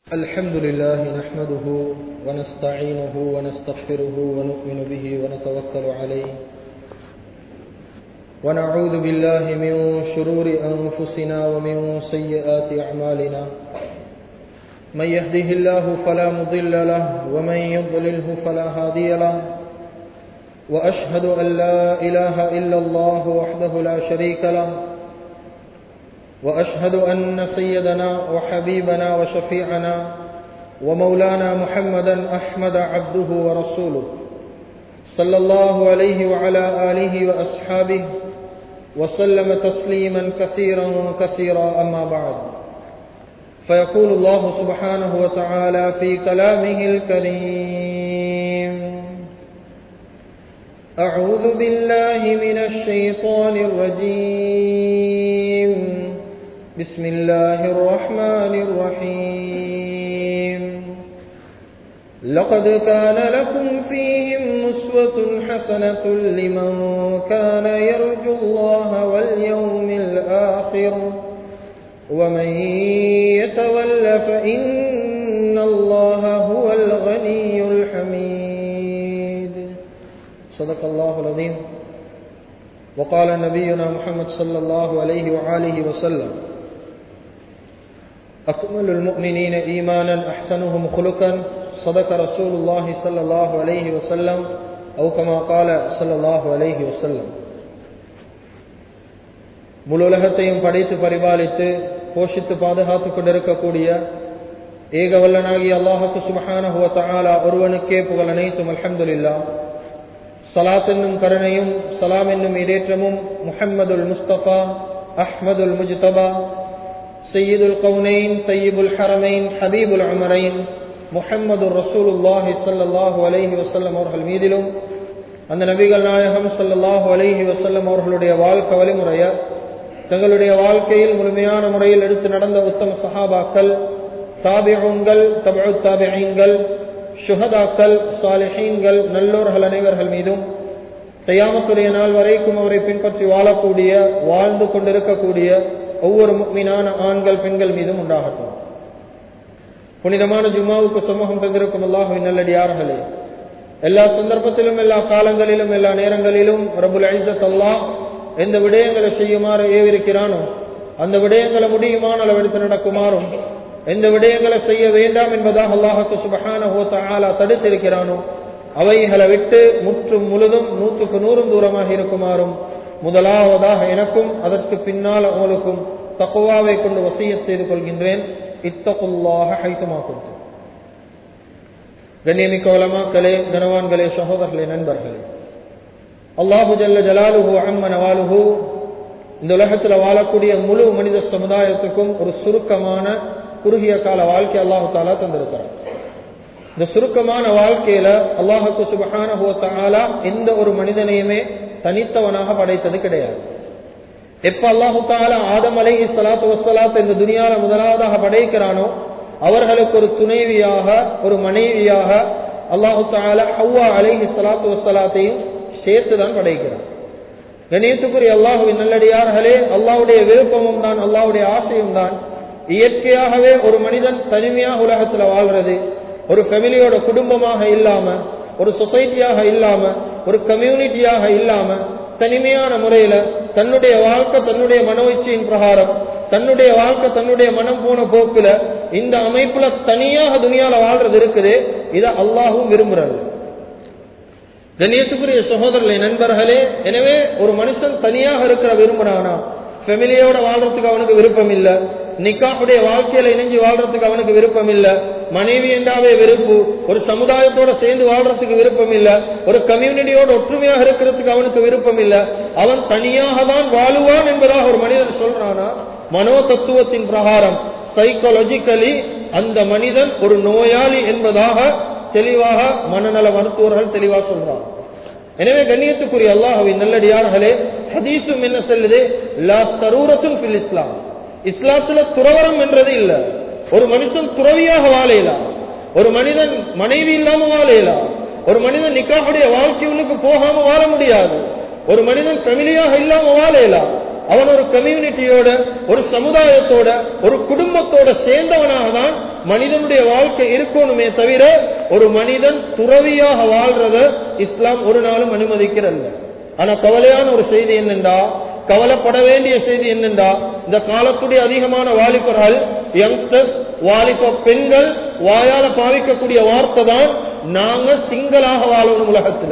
الحمد لله نحمده ونستعينه ونستغفره ونؤمن به ونتوكل عليه ونعوذ بالله من شرور أنفسنا ومن سيئات أعمالنا من يهده الله فلا مضل له ومن يضلله فلا هادي له وأشهد أن لا إله إلا الله وحده لا شريك له وأشهد أن سيدنا وحبيبنا وشفيعنا ومولانا محمدا أحمد عبده ورسوله صلى الله عليه وعلى آله وأصحابه وسلم تسليما كثيرا كثيرا أما بعد فيقول الله سبحانه وتعالى في كلامه الكريم أعوذ بالله من الشيطان الرجيم بسم الله الرحمن الرحيم لقد كان لكم فيهم مسوة حسنة لمن كان يرجو الله واليوم الآخر ومن يتول فإن الله هو الغني الحميد صدق الله العظيم وقال نبينا محمد صلى الله عليه وآله وسلم أكمل المؤمنين إيمانا أحسنهم خلقا صدق رسول الله صلى الله عليه وسلم أو كما قال صلى الله عليه وسلم முழு உலகத்தையும் படைத்து பரிபாலித்து போஷித்து பாதுகாத்துக் கொண்டிருக்கக்கூடிய ஏகவல்லனாகி அல்லாஹுக்கு சுபஹானஹுவ தஆலா ஒருவனுக்கே புகழ் அனைத்தும் அல்ஹம்துலில்லா சலாத் என்னும் கருணையும் சலாம் என்னும் இடேற்றமும் முஹம்மதுல் முஸ்தபா அஹ்மதுல் முஜ்தபா சையீதுல் கவுனைன் தையீபுல் ஹரமைன் ஹபீபுல் அமரைன் முஹம்மது ரசூலுல்லாஹி சல்லாஹூ அலைஹி வசல்லம் அவர்கள் மீதிலும் அந்த நபிகள் நாயகம் சல்லாஹூ அலைஹி வசல்லம் அவர்களுடைய வாழ்க்கை வழிமுறைய தங்களுடைய வாழ்க்கையில் முழுமையான முறையில் எடுத்து நடந்த உத்தம சஹாபாக்கள் தாபிகங்கள் தபு தாபிகள் சுகதாக்கள் சாலிஹீன்கள் நல்லோர்கள் அனைவர்கள் மீதும் தையாமத்துடைய நாள் வரைக்கும் அவரை பின்பற்றி வாழக்கூடிய வாழ்ந்து கொண்டிருக்கக்கூடிய ஒவ்வொரு மீனான ஆண்கள் பெண்கள் மீதும் உண்டாகட்டும் புனிதமான ஜும்மாவுக்கு சமூகம் தந்திருக்கும் அல்லாஹுவின் நல்லடியார்களே எல்லா சந்தர்ப்பத்திலும் எல்லா காலங்களிலும் எல்லா நேரங்களிலும் ரபுல் ஐசத் அல்லாஹ் எந்த விடயங்களை செய்யுமாறு ஏவிருக்கிறானோ அந்த விடயங்களை முடியுமான அளவெடுத்து நடக்குமாறும் எந்த விடயங்களை செய்ய வேண்டாம் என்பதாக அல்லாஹுக்கு சுபஹான ஹோத்தாலா தடுத்திருக்கிறானோ அவைகளை விட்டு முற்றும் முழுதும் நூற்றுக்கு நூறும் தூரமாக இருக்குமாறும் முதலாவதாக எனக்கும் அதற்கு பின்னால் அவளுக்கும் தக்குவாவை கொண்டு வசிய செய்து கொள்கின்றேன் இத்தகுல்லாக ஹைத்தமாக்கும் கண்ணியமிக்க வளமாக்களே கனவான்களே சகோதரர்களே நண்பர்களே அல்லாஹு ஜல்ல ஜலாலுஹு அம்ம நவாலுஹு இந்த உலகத்தில் வாழக்கூடிய முழு மனித சமுதாயத்துக்கும் ஒரு சுருக்கமான குறுகிய கால வாழ்க்கை அல்லாஹு தாலா தந்திருக்கிறார் இந்த சுருக்கமான வாழ்க்கையில அல்லாஹுக்கு சுபஹான ஹோத்தாலா எந்த ஒரு மனிதனையுமே தனித்தவனாக படைத்தது கிடையாது எப்ப அல்லாஹு தாலா ஆதம் அலை சலாத்து வசலாத் இந்த துனியால முதலாவதாக படைக்கிறானோ அவர்களுக்கு ஒரு துணைவியாக ஒரு மனைவியாக அல்லாஹு தாலா ஹவ்வா அலை சலாத்து வசலாத்தையும் சேர்த்துதான் படைக்கிறான் கணேசுக்குரிய அல்லாஹுவின் நல்லடியார்களே அல்லாவுடைய விருப்பமும் தான் அல்லாவுடைய ஆசையும் தான் இயற்கையாகவே ஒரு மனிதன் தனிமையாக உலகத்துல வாழ்றது ஒரு ஃபெமிலியோட குடும்பமாக இல்லாம ஒரு சொசைட்டியாக இல்லாம ஒரு கம்யூனிட்டியாக இல்லாம தனிமையான முறையில தன்னுடைய வாழ்க்கை தன்னுடைய மனோச்சியின் பிரகாரம் தன்னுடைய வாழ்க்கை தன்னுடைய மனம் போன போக்குல இந்த அமைப்புல தனியாக துணியால வாழ்றது இருக்குது இதை அல்லாஹும் விரும்புறாரு கண்ணியத்துக்குரிய சகோதரர்களை நண்பர்களே எனவே ஒரு மனுஷன் தனியாக இருக்கிற விரும்புறானா ஃபெமிலியோட வாழ்றதுக்கு அவனுக்கு விருப்பம் இல்ல நிக்காவுடைய வாழ்க்கையில இணைஞ்சு வாழ்றதுக்கு அவனுக்கு விருப்பம் இல்ல மனைவி என்றாவே விருப்பு ஒரு சமுதாயத்தோட சேர்ந்து வாழ்றதுக்கு விருப்பம் இல்ல ஒரு கம்யூனிட்டியோட ஒற்றுமையாக இருக்கிறதுக்கு அவனுக்கு விருப்பம் இல்ல அவன் தனியாக தான் வாழுவான் என்பதாக ஒரு மனிதன் சொல்றானா மனோ தத்துவத்தின் பிரகாரம் சைக்காலஜிக்கலி அந்த மனிதன் ஒரு நோயாளி என்பதாக தெளிவாக மனநல மருத்துவர்கள் தெளிவாக சொல்றாங்க எனவே கண்ணியத்துக்குரிய அல்லாஹுவின் நல்லடியார்களே ஹதீசும் என்ன சொல்லுது லா தரூரத்தும் பில் இஸ்லாம் இஸ்லாத்துல துறவரம் என்றது இல்ல ஒரு மனுஷன் துறவியாக வாழையலாம் ஒரு மனிதன் மனைவி இல்லாம வாழையலாம் ஒரு மனிதன் நிக்காவுடைய வாழ்க்கையுனுக்கு போகாம வாழ முடியாது ஒரு மனிதன் ஃபெமிலியாக இல்லாம வாழையலாம் அவன் ஒரு கம்யூனிட்டியோட ஒரு சமுதாயத்தோட ஒரு குடும்பத்தோட சேர்ந்தவனாக தான் மனிதனுடைய வாழ்க்கை இருக்கணுமே தவிர ஒரு மனிதன் துறவியாக வாழ்றத இஸ்லாம் ஒரு நாளும் அனுமதிக்கிறல்ல ஆனா கவலையான ஒரு செய்தி என்னென்றா கவலைப்பட வேண்டிய செய்தி என்னென்றா இந்த காலத்துடைய அதிகமான வாலிபர்கள் யங்ஸ்டர்ஸ் வாலிப பெண்கள் வாயால பாவிக்கக்கூடிய வார்த்தை தான் நாங்க சிங்களாக வாழணும் உலகத்துல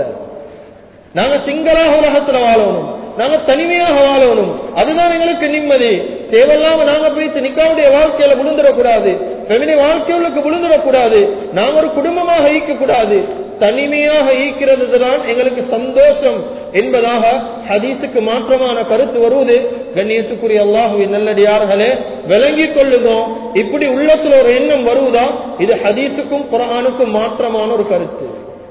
நாங்க சிங்களாக உலகத்துல வாழணும் நாங்க தனிமையாக வாழணும் அதுதான் எங்களுக்கு நிம்மதி தேவையில்லாம நாங்க போயிட்டு நிக்காவுடைய வாழ்க்கையில விழுந்துடக்கூடாது பெமினி வாழ்க்கையுள்ளுக்கு விழுந்துடக்கூடாது நாங்க ஒரு குடும்பமாக ஈக்கக்கூடாது தனிமையாக ஈக்கிறது தான் எங்களுக்கு சந்தோஷம் என்பதாக ஹதீஸுக்கு மாற்றமான கருத்து வருவது கண்ணியத்துக்குரிய அல்லாஹுவின் நல்லடியார்களே விளங்கிக் கொள்ளுதோம் இப்படி உள்ளத்துல ஒரு எண்ணம் வருவதா இது ஹதீஸுக்கும் குரானுக்கும் மாற்றமான ஒரு கருத்து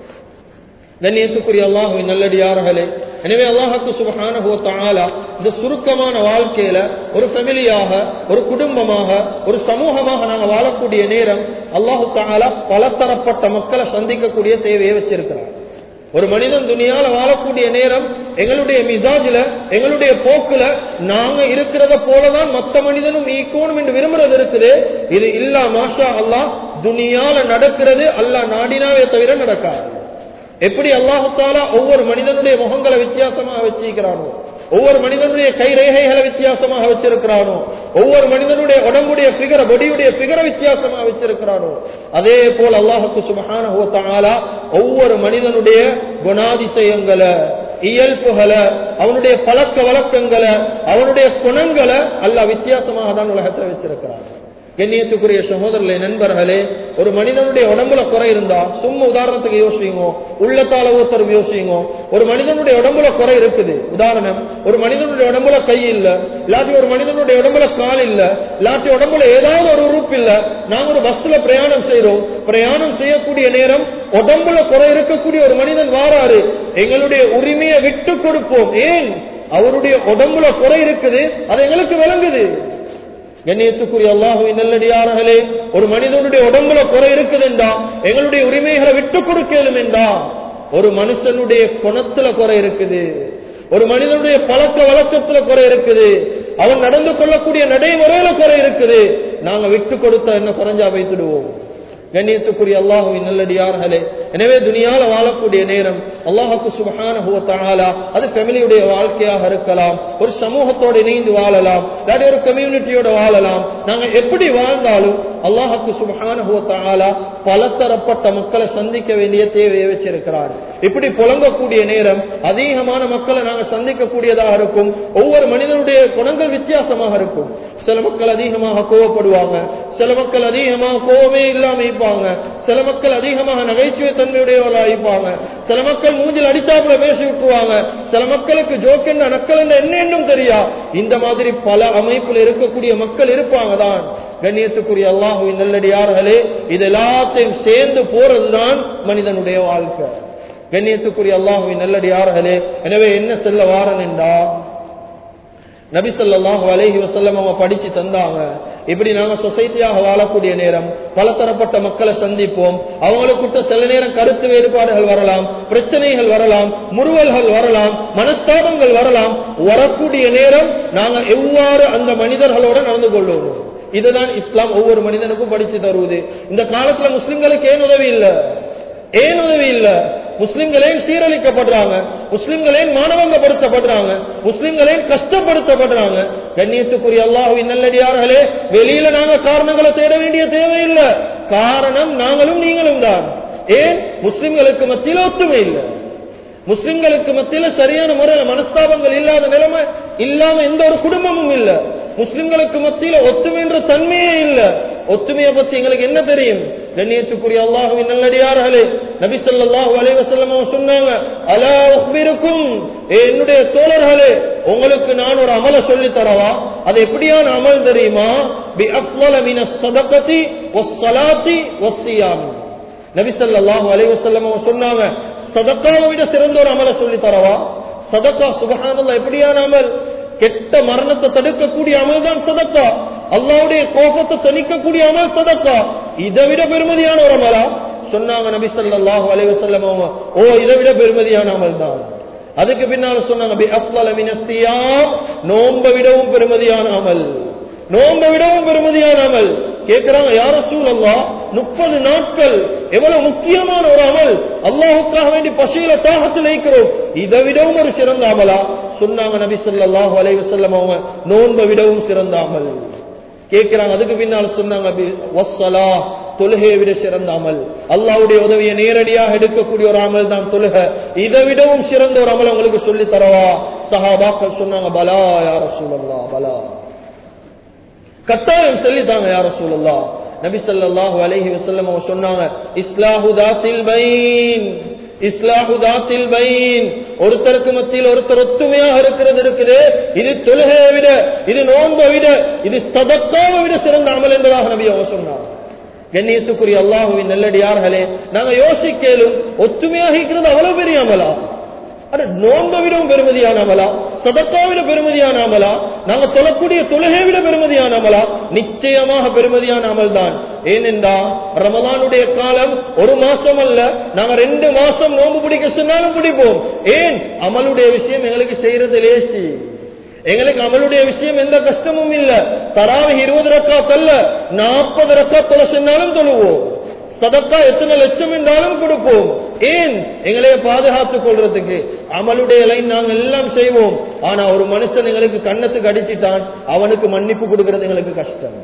கண்ணியத்துக்குரிய அல்லாஹுவின் நல்லடியார்களே எனவே அல்லாஹுக்கு சுபஹானஹு தஆலா இந்த சுருக்கமான வாழ்க்கையில ஒரு ஃபேமிலியாக ஒரு குடும்பமாக ஒரு சமூகமாக நாங்க வாழக்கூடிய நேரம் அல்லாஹு தஆலா பலதரப்பட்ட மக்களை சந்திக்கக்கூடிய தேவையை வச்சிருக்கிறார் ஒரு மனிதன் துணியால வாழக்கூடிய நேரம் எங்களுடைய மிசாஜில எங்களுடைய போக்குல நாங்க இருக்கிறத போலதான் மத்த மனிதனும் ஈக்கோணும் என்று விரும்புறது இருக்குது இது இல்லா மாஷா அல்லாஹ் துணியால நடக்கிறது அல்லாஹ் நாடினாவே தவிர நடக்காது எப்படி அல்லாஹாலா ஒவ்வொரு மனிதனுடைய முகங்களை வித்தியாசமாக வச்சிருக்கிறானோ ஒவ்வொரு மனிதனுடைய கை ரேகைகளை வித்தியாசமாக வச்சிருக்கிறானோ ஒவ்வொரு மனிதனுடைய உடம்புடைய பிகர பொடியுடைய பிகர வித்தியாசமாக வச்சிருக்கிறானோ அதே போல் அல்லாஹுக்கு சுபகான ஒவ்வொரு மனிதனுடைய குணாதிசயங்களை இயல்புகளை அவனுடைய பழக்க வழக்கங்களை அவனுடைய குணங்களை அல்ல வித்தியாசமாக தான் உலகத்தை வச்சிருக்கிறான் கண்ணியத்துக்குரிய சகோதரர்களே நண்பர்களே ஒரு மனிதனுடைய உடம்புல குறை இருந்தா சும்மா உதாரணத்துக்கு யோசிங்க உள்ளத்தால ஒருத்தர் யோசிங்க ஒரு மனிதனுடைய உடம்புல குறை இருக்குது உதாரணம் ஒரு மனிதனுடைய உடம்புல கை இல்ல இல்லாட்டி ஒரு மனிதனுடைய உடம்புல கால் இல்ல இல்லாட்டி உடம்புல ஏதாவது ஒரு உறுப்பு இல்ல நாங்க ஒரு பஸ்ல பிரயாணம் செய்யறோம் பிரயாணம் செய்யக்கூடிய நேரம் உடம்புல குறை இருக்கக்கூடிய ஒரு மனிதன் வாராரு எங்களுடைய உரிமையை விட்டு கொடுப்போம் ஏன் அவருடைய உடம்புல குறை இருக்குது அது எங்களுக்கு விளங்குது கண்ணியத்துக்குரிய அல்லாஹுவின் நல்லடியார்களே ஒரு மனிதனுடைய உடம்புல குறை இருக்குதுண்டா எங்களுடைய உரிமைகளை விட்டு கொடுக்கலும் என்றா ஒரு மனுஷனுடைய குணத்துல குறை இருக்குது ஒரு மனிதனுடைய பழக்க வழக்கத்துல குறை இருக்குது அவன் நடந்து கொள்ளக்கூடிய நடைமுறையில குறை இருக்குது நாங்க விட்டு கொடுத்தா என்ன குறைஞ்சா வைத்துடுவோம் கண்ணியத்துக்குரிய அல்லாஹுவின் நல்லடியார்களே எனவே துனியால வாழக்கூடிய நேரம் அல்லாஹுக்கு சுபகான அது ஃபேமிலியுடைய வாழ்க்கையாக இருக்கலாம் ஒரு சமூகத்தோடு இணைந்து வாழலாம் இல்லாட்டி ஒரு கம்யூனிட்டியோட வாழலாம் நாங்க எப்படி வாழ்ந்தாலும் அல்லாஹுக்கு சுபகான பலதரப்பட்ட மக்களை சந்திக்க வேண்டிய தேவையை வச்சிருக்கிறார் இப்படி புலங்கக்கூடிய நேரம் அதிகமான மக்களை நாங்க சந்திக்கக்கூடியதாக இருக்கும் ஒவ்வொரு மனிதனுடைய குணங்கள் வித்தியாசமாக இருக்கும் சில மக்கள் அதிகமாக கோவப்படுவாங்க சில மக்கள் அதிகமாக கோவமே இல்லாம இருப்பாங்க சில மக்கள் அதிகமாக நகைச்சுவை தன்மையுடையவர்களா இருப்பாங்க சில மக்கள் மூஞ்சில் அடித்தாப்புல பேசி விட்டுருவாங்க சில மக்களுக்கு ஜோக்கென்ன நக்கல் என்ன என்னும் தெரியா இந்த மாதிரி பல அமைப்புல இருக்கக்கூடிய மக்கள் இருப்பாங்க தான் கண்ணியத்துக்குரிய அல்லாஹுவின் நல்லடியார்களே இது எல்லாத்தையும் சேர்ந்து போறதுதான் மனிதனுடைய வாழ்க்கை கண்ணியத்துக்குரிய அல்லாஹுவின் நல்லடியார்களே எனவே என்ன செல்ல வாரன் என்றா நபி சொல்லாஹு அலேஹி வசல்லம் அவங்க படிச்சு தந்தாங்க இப்படி நாங்க சொசைட்டியாக வாழக்கூடிய நேரம் பலதரப்பட்ட மக்களை சந்திப்போம் அவங்களுக்கிட்ட சில நேரம் கருத்து வேறுபாடுகள் வரலாம் பிரச்சனைகள் வரலாம் முறுவல்கள் வரலாம் மனஸ்தாபங்கள் வரலாம் வரக்கூடிய நேரம் நாங்க எவ்வாறு அந்த மனிதர்களோட நடந்து கொள்வோம் இதுதான் இஸ்லாம் ஒவ்வொரு மனிதனுக்கும் படிச்சு தருவது இந்த காலத்துல முஸ்லிம்களுக்கு ஏன் உதவி இல்ல ஏன் உதவி இல்ல முஸ்லிம்களே சீரழிக்கப்படுறாங்க முஸ்லிம்களே மானவங்கப்படுத்தப்படுறாங்க முஸ்லிம்களே கஷ்டப்படுத்தப்படுறாங்க கண்ணியத்துக்குரிய அல்லாஹுவின் நல்லடியார்களே வெளியில நாங்க காரணங்களை தேட வேண்டிய தேவையில்லை காரணம் நாங்களும் நீங்களும் தான் ஏன் முஸ்லிம்களுக்கு மத்தியில் ஒத்துமை இல்லை முஸ்லிம்களுக்கு மத்தியில சரியான முறையில் மனஸ்தாபங்கள் இல்லாத நிலைமை இல்லாம எந்த ஒரு குடும்பமும் இல்ல முஸ்லிம்களுக்கு மத்தியில ஒத்துமைன்ற தன்மையே இல்ல ஒத்துமையை பத்தி எங்களுக்கு என்ன தெரியும் கண்ணியத்துக்குரிய அல்லாஹுவின் நல்லடியார்களே நபி சொல்லாஹு அலைவசல்லம் சொன்னாங்க அலா உக்பிருக்கும் என்னுடைய தோழர்களே உங்களுக்கு நான் ஒரு அமல சொல்லி தரவா அது எப்படியான அமல் தெரியுமா பி அக்வல மின சதகதி ஒஸ்ஸலாத்தி ஒஸ்ஸியாமி நபி ஸல்லல்லாஹு அலைஹி வஸல்லம் சொன்னாங்க சதக்காவை விட சிறந்த ஒரு அமலை சொல்லி தரவா சதக்கா சுபஹானல்லாஹ் எப்படியான அமல் கெட்ட மரணத்தை தடுக்கக்கூடிய அமல் தான் சதக்கா அல்லாவுடைய கோபத்தை தணிக்கக்கூடிய அமல் சதக்கா இதை விட பெருமதியான ஒரு அமலா சொன்னாங்க நபி ஸல்லல்லாஹு அலைஹி வஸல்லம் ஓ இதை விட பெருமதியான அமல் தான் அதுக்கு பின்னால் சொன்னாங்க பி அஃலல மின ஸியாம் நோன்பை விடவும் பெருமதியான அமல் நோன்பை விடவும் பெருமதியான அமல் கேட்கிறாங்க யார சூழல்லா முப்பது நாட்கள் எவ்வளவு முக்கியமான ஒரு அமல் அல்லாஹுக்காக வேண்டி பசியில தாகத்தில் வைக்கிறோம் இதை விடவும் ஒரு சிறந்த அமலா சொன்னாங்க நபி ஸல்லல்லாஹு அலைஹி வஸல்லம் அவங்க நோன்பை விடவும் சிறந்த அமல் கேட்கிறாங்க அதுக்கு பின்னால் சொன்னாங்க பி- வஸ்ஸலா தொழுகையை விட சிறந்த அமல் அல்லாஹ்வுடைய உதவியை நேரடியாக எடுக்கக்கூடிய ஒரு அமல் தான் தொழுக இதை விடவும் சிறந்த ஒரு அமல் உங்களுக்கு சொல்லி தரவா சஹாபாக்கள் சொன்னாங்க பலா யார சூழல்லா பலா கட்டாயம் சொல்லித்தாங்க யார சூழல்லா நபி ஸல்லல்லாஹு அலைஹி வஸல்லம் அவங்க சொன்னாங்க இஸ்லாஹு தாத்தில் பைன் இஸ்லாஹு தாத்தில் பைன் ஒருத்தருக்கு மத்தியில் ஒருத்தர் ஒத்துமையாக இருக்கிறது இருக்குது இது தொழுகையை விட இது நோன்பை விட இது சதக்காவை விட சிறந்த அமல் என்பதாக நபி அவங்க சொன்னாங்க கண்ணியத்துக்குரிய அல்லாஹுவின் நல்லடியார்களே நாங்க யோசிக்கலும் ஒத்துமையாக இருக்கிறது அவ்வளவு பெரிய அமலா அட நோன்பை விடவும் பெருமதியான அமலா சதக்கா விட பெருமதியான அமலா நாங்க தொழக்கூடிய தொழுகை விட பெருமதியான அமலா நிச்சயமாக பெருமதியான அமல் தான் ஏனென்றா ரமலானுடைய காலம் ஒரு மாசம் அல்ல நாங்க ரெண்டு மாசம் நோன்பு பிடிக்க சொன்னாலும் பிடிப்போம் ஏன் அமலுடைய விஷயம் எங்களுக்கு செய்யறது லேசி எங்களுக்கு அமலுடைய விஷயம் எந்த கஷ்டமும் இல்ல தராவி இருபது ரக்காத் அல்ல நாற்பது ரக்காத் தொலை சொன்னாலும் தொழுவோம் சதக்கா எத்தனை லட்சம் என்றாலும் கொடுப்போம் ஏன் எங்களைய பாதுகாத்துக் கொள்றதுக்கு அமலுடைய லைன் நாங்கள் எல்லாம் செய்வோம் ஆனா ஒரு மனுஷன் எங்களுக்கு கண்ணத்துக்கு அடிச்சிட்டான் அவனுக்கு மன்னிப்பு கொடுக்கிறது எங்களுக்கு கஷ்டம்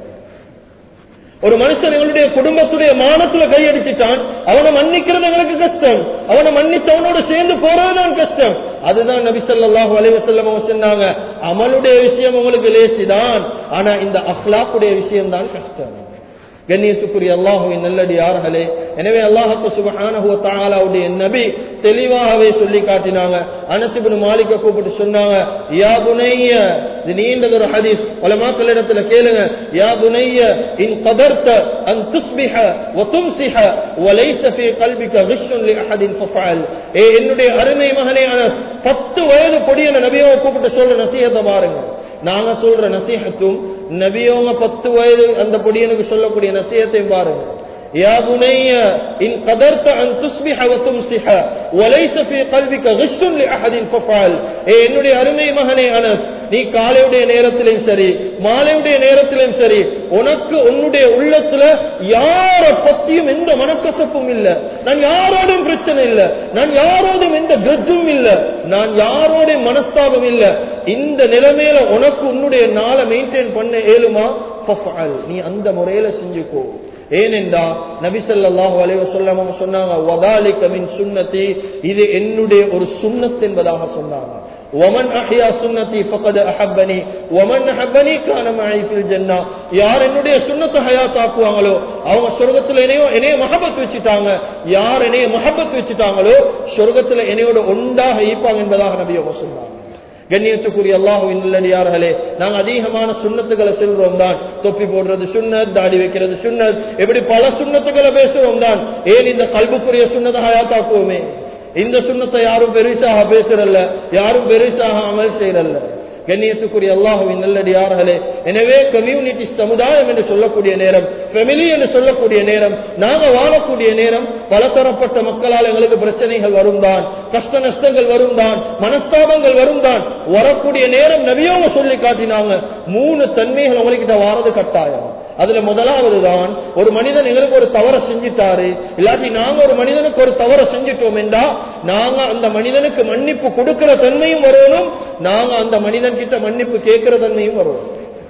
ஒரு மனுஷன் எங்களுடைய குடும்பத்துடைய மானத்துல கையடிச்சிட்டான் அவனை மன்னிக்கிறது எங்களுக்கு கஷ்டம் அவனை மன்னிச்சவனோட சேர்ந்து போறதுதான் கஷ்டம் அதுதான் நபி ஸல்லல்லாஹு அலைஹி வஸல்லம் அவங்க சொன்னாங்க அமலுடைய விஷயம் உங்களுக்கு லேசிதான் ஆனா இந்த அஹ்லாக்குடைய விஷயம் தான் கஷ்டம் கண்ணியத்துக்குரிய அல்லாஹுவின் நல்லடியார்களே எனவே அல்லாஹுக்கு சுபஹானஹு வ தஆலாவுடைய நபி தெளிவாகவே சொல்லி காட்டினாங்க அனஸ் இப்னு மாலிக்க கூப்பிட்டு சொன்னாங்க யா புனைய இது நீண்டது ஒரு ஹதீஸ் உலமாக்கள் இடத்துல கேளுங்க யா புனைய இன் கதர்த அன் துஸ்பிஹ வ தும்சிஹ வ லைஸ ஃபீ கல்பிக கிஷ்ஷுன் லி அஹதின் ஃபஃஅல் ஏ என்னுடைய அருமை மகனே அனஸ் 10 வயது பொடியன நபியை கூப்பிட்டு சொல்ற நசிஹத்தை பாருங்க நாங்க சொல்ற நசீகத்தும் நபியோங்க பத்து வயது அந்த பொடியனுக்கு சொல்லக்கூடிய நசீகத்தையும் பாருங்க يا بني إن قدرت أن تصبح وتمسح وليس في قلبك غش لأحد ففعل ஏய் என்னுடைய அருமை மகனே அனஸ் நீ காலையுடைய நேரத்திலும் சரி மாலையுடைய நேரத்திலும் சரி உனக்கு உன்னுடைய உள்ளத்துல யார பத்தியும் எந்த மனக்கசப்பும் இல்ல நான் யாரோடும் பிரச்சனை இல்ல நான் யாரோடும் எந்த கஜும் இல்ல நான் யாரோடும் மனஸ்தாபம் இல்ல இந்த நிலைமையில உனக்கு உன்னுடைய நாளை மெயின்டைன் பண்ண ஏழுமா ஃபஃஅல். நீ அந்த முறையில செஞ்சுக்கோ ஏனென்றா நபிசல்லாஹு அலைவ சொல்லாம சொன்னாங்க வதாலிக மின் சுன்னதி இது என்னுடைய ஒரு சுன்னத் என்பதாக சொன்னாங்க ومن احيا சுன்னதி فقد احبني ومن احبني كان معي في الجنه யார் என்னுடைய சுன்னத்தை ஹயாத் ஆக்குவாங்களோ அவங்க சொர்க்கத்துல என்னையோ என்னைய மஹபத் வச்சுட்டாங்க யார் என்னைய மஹபத் வச்சுட்டாங்களோ சொர்க்கத்துல என்னையோட ஒன்றாக ஈப்பாங்க என்பதாக நபி அவங்க சொன்னாங்க கண்ணியத்துக்குரிய அல்லாஹுவின் நல்லடியார்களே நாங்க அதிகமான சுண்ணத்துக்களை செல்றோம் தான் தொப்பி போடுறது சுண்ணத் தாடி வைக்கிறது சுண்ணத் எப்படி பல சுண்ணத்துக்களை பேசுறோம் தான் ஏன் இந்த கல்புக்குரிய சுண்ணத்தை ஹயாத்தாக்குவோமே இந்த சுண்ணத்தை யாரும் பெருசாக பேசுறல்ல யாரும் பெருசாக அமல் செய்யறல்ல கண்ணியத்துக்குரிய அல்லாஹுவின் நல்லடியார்களே எனவே கம்யூனிட்டி சமுதாயம் என்று சொல்லக்கூடிய நேரம் ஃபெமிலி என்று சொல்லக்கூடிய நேரம் நாங்க வாழக்கூடிய நேரம் பலதரப்பட்ட மக்களால் எங்களுக்கு பிரச்சனைகள் வரும் தான் கஷ்ட நஷ்டங்கள் வரும் தான் மனஸ்தாபங்கள் வரும் தான் வரக்கூடிய நேரம் நபியோங்க சொல்லி காட்டினாங்க மூணு தன்மைகள் உங்ககிட்ட வாரது கட்டாயம் அதுல முதலாவது தான் ஒரு மனிதன் எங்களுக்கு ஒரு தவறை செஞ்சிட்டாரு இல்லாட்டி நாங்க ஒரு மனிதனுக்கு ஒரு தவறை செஞ்சிட்டோம் என்றா நாங்க அந்த மனிதனுக்கு மன்னிப்பு கொடுக்கிற தன்மையும் வரணும் நாங்க அந்த மனிதன் கிட்ட மன்னிப்பு கேட்கிற தன்மையும் வரணும்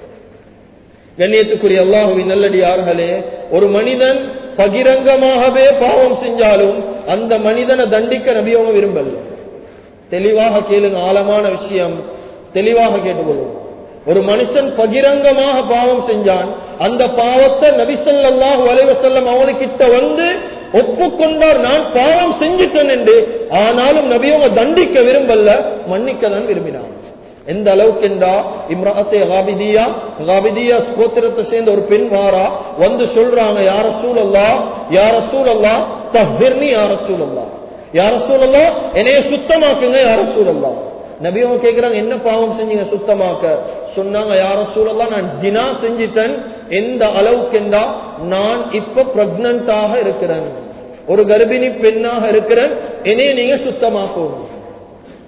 கண்ணியத்துக்குரிய அல்லாஹுவின் நல்லடியார்களே ஒரு மனிதன் பகிரங்கமாகவே பாவம் செஞ்சாலும் அந்த மனிதனை தண்டிக்க நபியவங்க விரும்பல தெளிவாக கேளுங்க ஆழமான விஷயம் தெளிவாக கேட்டுக்கொள்ளும் ஒரு மனுஷன் பகிரங்கமாக பாவம் செஞ்சான் அந்த பாவத்தை நபிசல்லாஹு அலைவசல்லம் அவனுக்கிட்ட வந்து ஒப்புக்கொண்டார் நான் பாவம் செஞ்சுட்டேன் என்று ஆனாலும் நபியவங்க தண்டிக்க விரும்பல மன்னிக்க தான் விரும்பினான் எந்த அளவுக்கு என்றா இம்ராத்தே காபிதியா காபிதியா ஸ்கோத்திரத்தை சேர்ந்த ஒரு பெண் வாரா வந்து சொல்றாங்க யார சூழல்லா யார சூழல்லா தஹிர்னி யார சூழல்லா யார சூழல்லா என்னைய சுத்தமாக்குங்க யார சூழல்லா நபியவங்க கேக்குறாங்க என்ன பாவம் செஞ்சீங்க சுத்தமாக்க சொன்னாங்க யார சூழல்லாம் நான் ஜினா செஞ்சிட்டேன் எந்த அளவுக்கு என்றா நான் இப்ப பிரெக்னண்டாக இருக்கிறேன் ஒரு கர்ப்பிணி பெண்ணாக இருக்கிறேன் என்னைய நீங்க சுத்தமாக்கணும்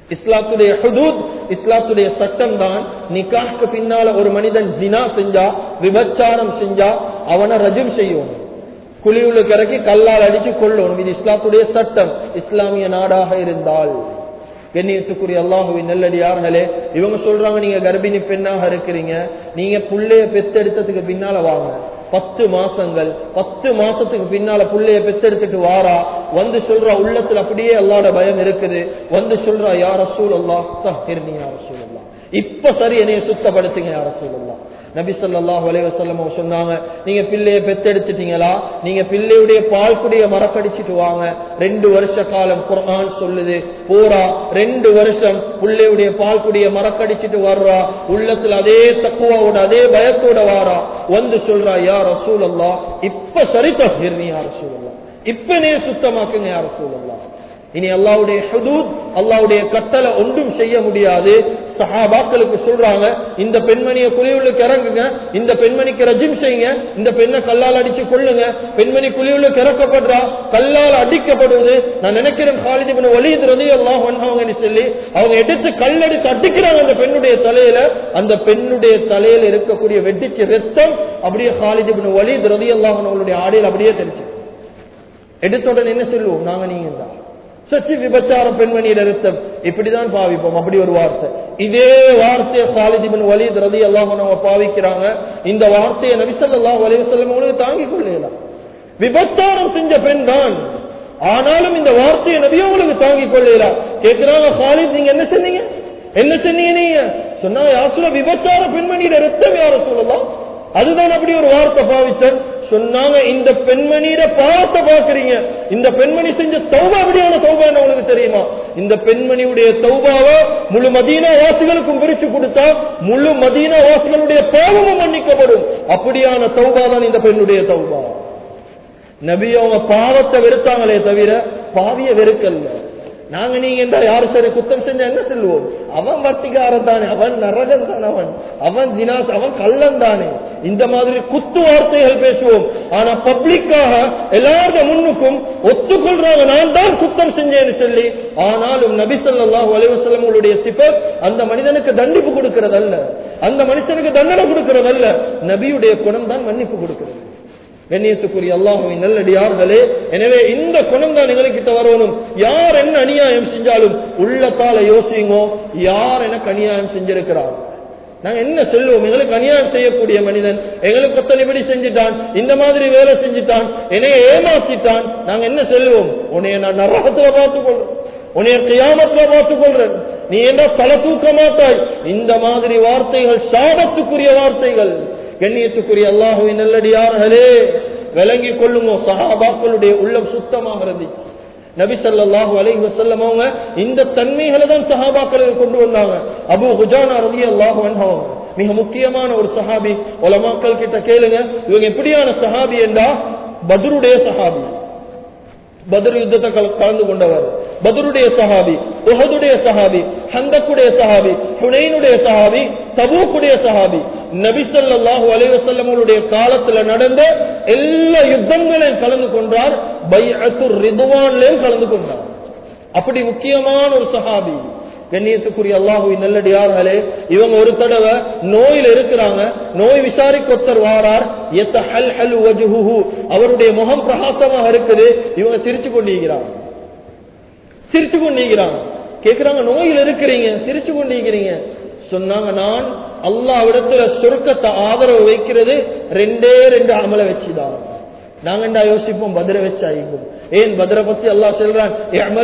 இஸ்லாத்துடைய ஹுதூத் இஸ்லாத்துடைய சட்டம் தான் நிக்காஹ்க்கு பின்னால ஒரு மனிதன் ஜினா செஞ்சா விபச்சாரம் செஞ்சா அவனை ரஜம் செய்யணும் குழியுள்ள கரைக்கு கல்லால் அடிச்சு கொள்ளணும் இது இஸ்லாத்துடைய சட்டம் இஸ்லாமிய நாடாக இருந்தால் கண்ணியத்துக்குரிய அல்லாஹுவின் நெல்லடியார்களே இவங்க சொல்றாங்க நீங்க கர்ப்பிணி பெண்ணாக இருக்கிறீங்க நீங்க புள்ளைய பெத்தெடுத்ததுக்கு பின்னால வாங்க பத்து மாசங்கள் பத்து மாசத்துக்கு பின்னால புள்ளைய பெத்தெடுத்துட்டு வாரா வந்து சொல்றா உள்ளத்துல அப்படியே அல்லாட பயம் இருக்குது வந்து சொல்றா யார சூழ் அல்லா தஹிர்னி யார சூழ் அல்லா இப்ப சரி என்னைய சுத்தப்படுத்துங்க யார சூழ் அல்லா நபி சொல்லாஹ் வலைவசல்லம் சொன்னாங்க நீங்க பிள்ளைய பெத்தெடுத்துட்டீங்களா நீங்க பிள்ளையுடைய பால்குடிய மரக்கடிச்சிட்டு வாங்க ரெண்டு வருஷ காலம் குரான் சொல்லுது போறா ரெண்டு வருஷம் பிள்ளையுடைய பால்குடிய மரக்கடிச்சிட்டு வர்றா உள்ளத்துல அதே தக்குவாவோட அதே பயத்தோட வாரா வந்து சொல்றா யார் ரசூல் அல்லா இப்ப சரி தஹிர்னி யார் ரசூல் அல்லா இப்ப நீ சுத்தமாக்குங்க யார் ரசூல் அல்லா இனி அல்லாவுடைய ஹதூத் அல்லாவுடைய கட்டளை ஒன்றும் செய்ய முடியாது சஹாபாக்களுக்கு சொல்றாங்க இந்த பெண்மணியை குழிவுள்ளுக்கு இறங்குங்க இந்த பெண்மணிக்கு ரஜிம் செய்யுங்க இந்த பெண்ணை கல்லால் அடிச்சு கொள்ளுங்க பெண்மணி குழிவுள்ளுக்கு இறக்கப்படுறா கல்லால் அடிக்கப்படுவது நான் நினைக்கிறேன் காலிதி பண்ண வலியுறது எல்லாம் ஒன்றாங்கன்னு சொல்லி அவங்க எடுத்து கல்லடித்து அடிக்கிறாங்க அந்த பெண்ணுடைய தலையில அந்த பெண்ணுடைய தலையில இருக்கக்கூடிய வெட்டிச்ச ரத்தம் அப்படியே காலிதி பண்ண வலிது ரதி எல்லாம் அவங்களுடைய ஆடையில் அப்படியே தெரிச்சு எடுத்த உடனே என்ன சொல்லுவோம் நாங்க நீங்க தான் சச்சி விபச்சாரம் பெண்மணியிட ரத்தம் இப்படிதான் பாவிப்போம் அப்படி ஒரு வார்த்தை இதே வார்த்தையை சாலிதிபன் வலித் ரதி அல்லாஹ் நம்ம பாவிக்கிறாங்க இந்த வார்த்தையை நபிசல்லா வலிவு செல்லும் உங்களுக்கு தாங்கிக் கொள்ளலாம் விபச்சாரம் செஞ்ச பெண் தான் ஆனாலும் இந்த வார்த்தையை நபியும் உங்களுக்கு தாங்கிக் கொள்ளலாம் கேட்கிறாங்க சாலித் நீங்க என்ன சொன்னீங்க என்ன சொன்னீங்க நீங்க சொன்னா யாசுல விபச்சார பெண்மணியிட ரத்தம் யார சொல்லலாம் அதுதான் அப்படி ஒரு வார்த்தை பாவிச்சன் சொன்னாங்க இந்த பெண்மணியிட பாவத்தை பாக்குறீங்க இந்த பெண்மணி செஞ்ச தௌபா அப்படியான தௌபா என்ன உங்களுக்கு தெரியுமா இந்த பெண்மணியுடைய தௌபாவை முழு மதீனா வாசிகளுக்கும் பிரிச்சு கொடுத்தா முழு மதீனா வாசிகளுடைய பாவமும் மன்னிக்கப்படும் அப்படியான தௌபா தான் இந்த பெண்ணுடைய தௌபா நபி அவங்க பாவத்தை வெறுத்தாங்களே தவிர பாவிய வெறுக்கல்ல நாங்க நீங்க இந்த யாரு சரி குத்தம் செஞ்சா என்ன சொல்லுவோம் அவன் வர்த்திகாரன் தானே அவன் நரகன் தான் அவன் அவன் தினாஸ் அவன் கள்ளன் தானே இந்த மாதிரி குத்து வார்த்தைகள் பேசுவோம் ஆனா பப்ளிக்காக எல்லாருடைய முன்னுக்கும் ஒத்துக்கொள்றாங்க நான் தான் குத்தம் செஞ்சேன்னு சொல்லி ஆனாலும் நபி சொல்லாஹு அலைவசல்லமுடைய சிபர் அந்த மனிதனுக்கு தண்டிப்பு கொடுக்கிறதல்ல அந்த மனுஷனுக்கு தண்டனை கொடுக்கிறதல்ல நபியுடைய குணம் தான் மன்னிப்பு கொடுக்கிறது கண்ணியத்துக்குரிய அல்லாஹுவின் நல்லடியார்களே எனவே இந்த குணம் தான் எங்ககிட்ட வரணும் யார் என்ன அநியாயம் செஞ்சாலும் உள்ளத்தால யோசிங்கோ யார் எனக்கு அநியாயம் செஞ்சிருக்கிறார் நாங்க என்ன சொல்லுவோம் எங்களுக்கு அநியாயம் செய்யக்கூடிய மனிதன் எங்களுக்கு கொத்தனைப்படி செஞ்சுட்டான் இந்த மாதிரி வேலை செஞ்சுட்டான் என்னைய ஏமாத்திட்டான் நாங்க என்ன சொல்லுவோம் உன்னைய நான் நரகத்துல பார்த்துக் கொள்றேன் உன்னைய கியாமத்துல பார்த்துக் கொள்றேன் நீ என்ன தலை தூக்க மாட்டாய் இந்த மாதிரி வார்த்தைகள் சாபத்துக்குரிய வார்த்தைகள் கண்ணியத்துக்குரிய அல்லாஹுவின் நல்லடியார்களே விளங்கி கொள்ளுங்க சஹாபாக்களுடைய உள்ளம் சுத்தமாக இருந்துச்சு நபி சல்லாஹூ அலை வசல்லம் அவங்க இந்த தன்மைகளை தான் சஹாபாக்களுக்கு கொண்டு வந்தாங்க அபு ஹுஜானா ரவி அல்லாஹு அவங்க மிக முக்கியமான ஒரு சஹாபி உலமாக்கள் கிட்ட கேளுங்க இவங்க எப்படியான சஹாபி என்றா பத்ருடைய சஹாபி பத்ரு யுத்தத்தை கலந்து கொண்டவர் பத்ருடைய சஹாபி உஹதுடைய சஹாபி ஹந்தக்குடைய சஹாபி ஹுனைனுடைய சஹாபி தபூக்குடைய சஹாபி நபிசல்லாஹு அலைவசல்லமுடைய காலத்துல நடந்த எல்லா யுத்தங்களையும் கலந்து கொண்டார் பைஅத்து ரிதுவான்லையும் கலந்து கொண்டார் அப்படி முக்கியமான ஒரு சஹாபி கண்ணியத்துக்குரிய அல்லாஹுவின் நல்லடியார்களே இவங்க ஒரு தடவை நோயில் இருக்கிறாங்க நோய் விசாரிக்க ஒருத்தர் வாரார் எத்த ஹல் ஹல் வஜுஹு அவருடைய முகம் பிரகாசமாக இருக்குது இவங்க சிரிச்சு கொண்டிருக்கிறாங்க சிரிச்சு கொண்டிருக்கிறாங்க கேக்குறாங்க நோயில் இருக்கிறீங்க சிரிச்சு கொண்டிருக்கிறீங்க சொன்னாங்க நான் அல்லாவிடத்துல சுருக்கத்தை ஆதரவு வைக்கிறது ரெண்டே ரெண்டு அமலை வச்சுதான் நாங்கண்டா யோசிப்போம் பதிர வச்சாயிக்கும் ஏன் பதிர பத்தி அல்லாஹ் சொல்றான்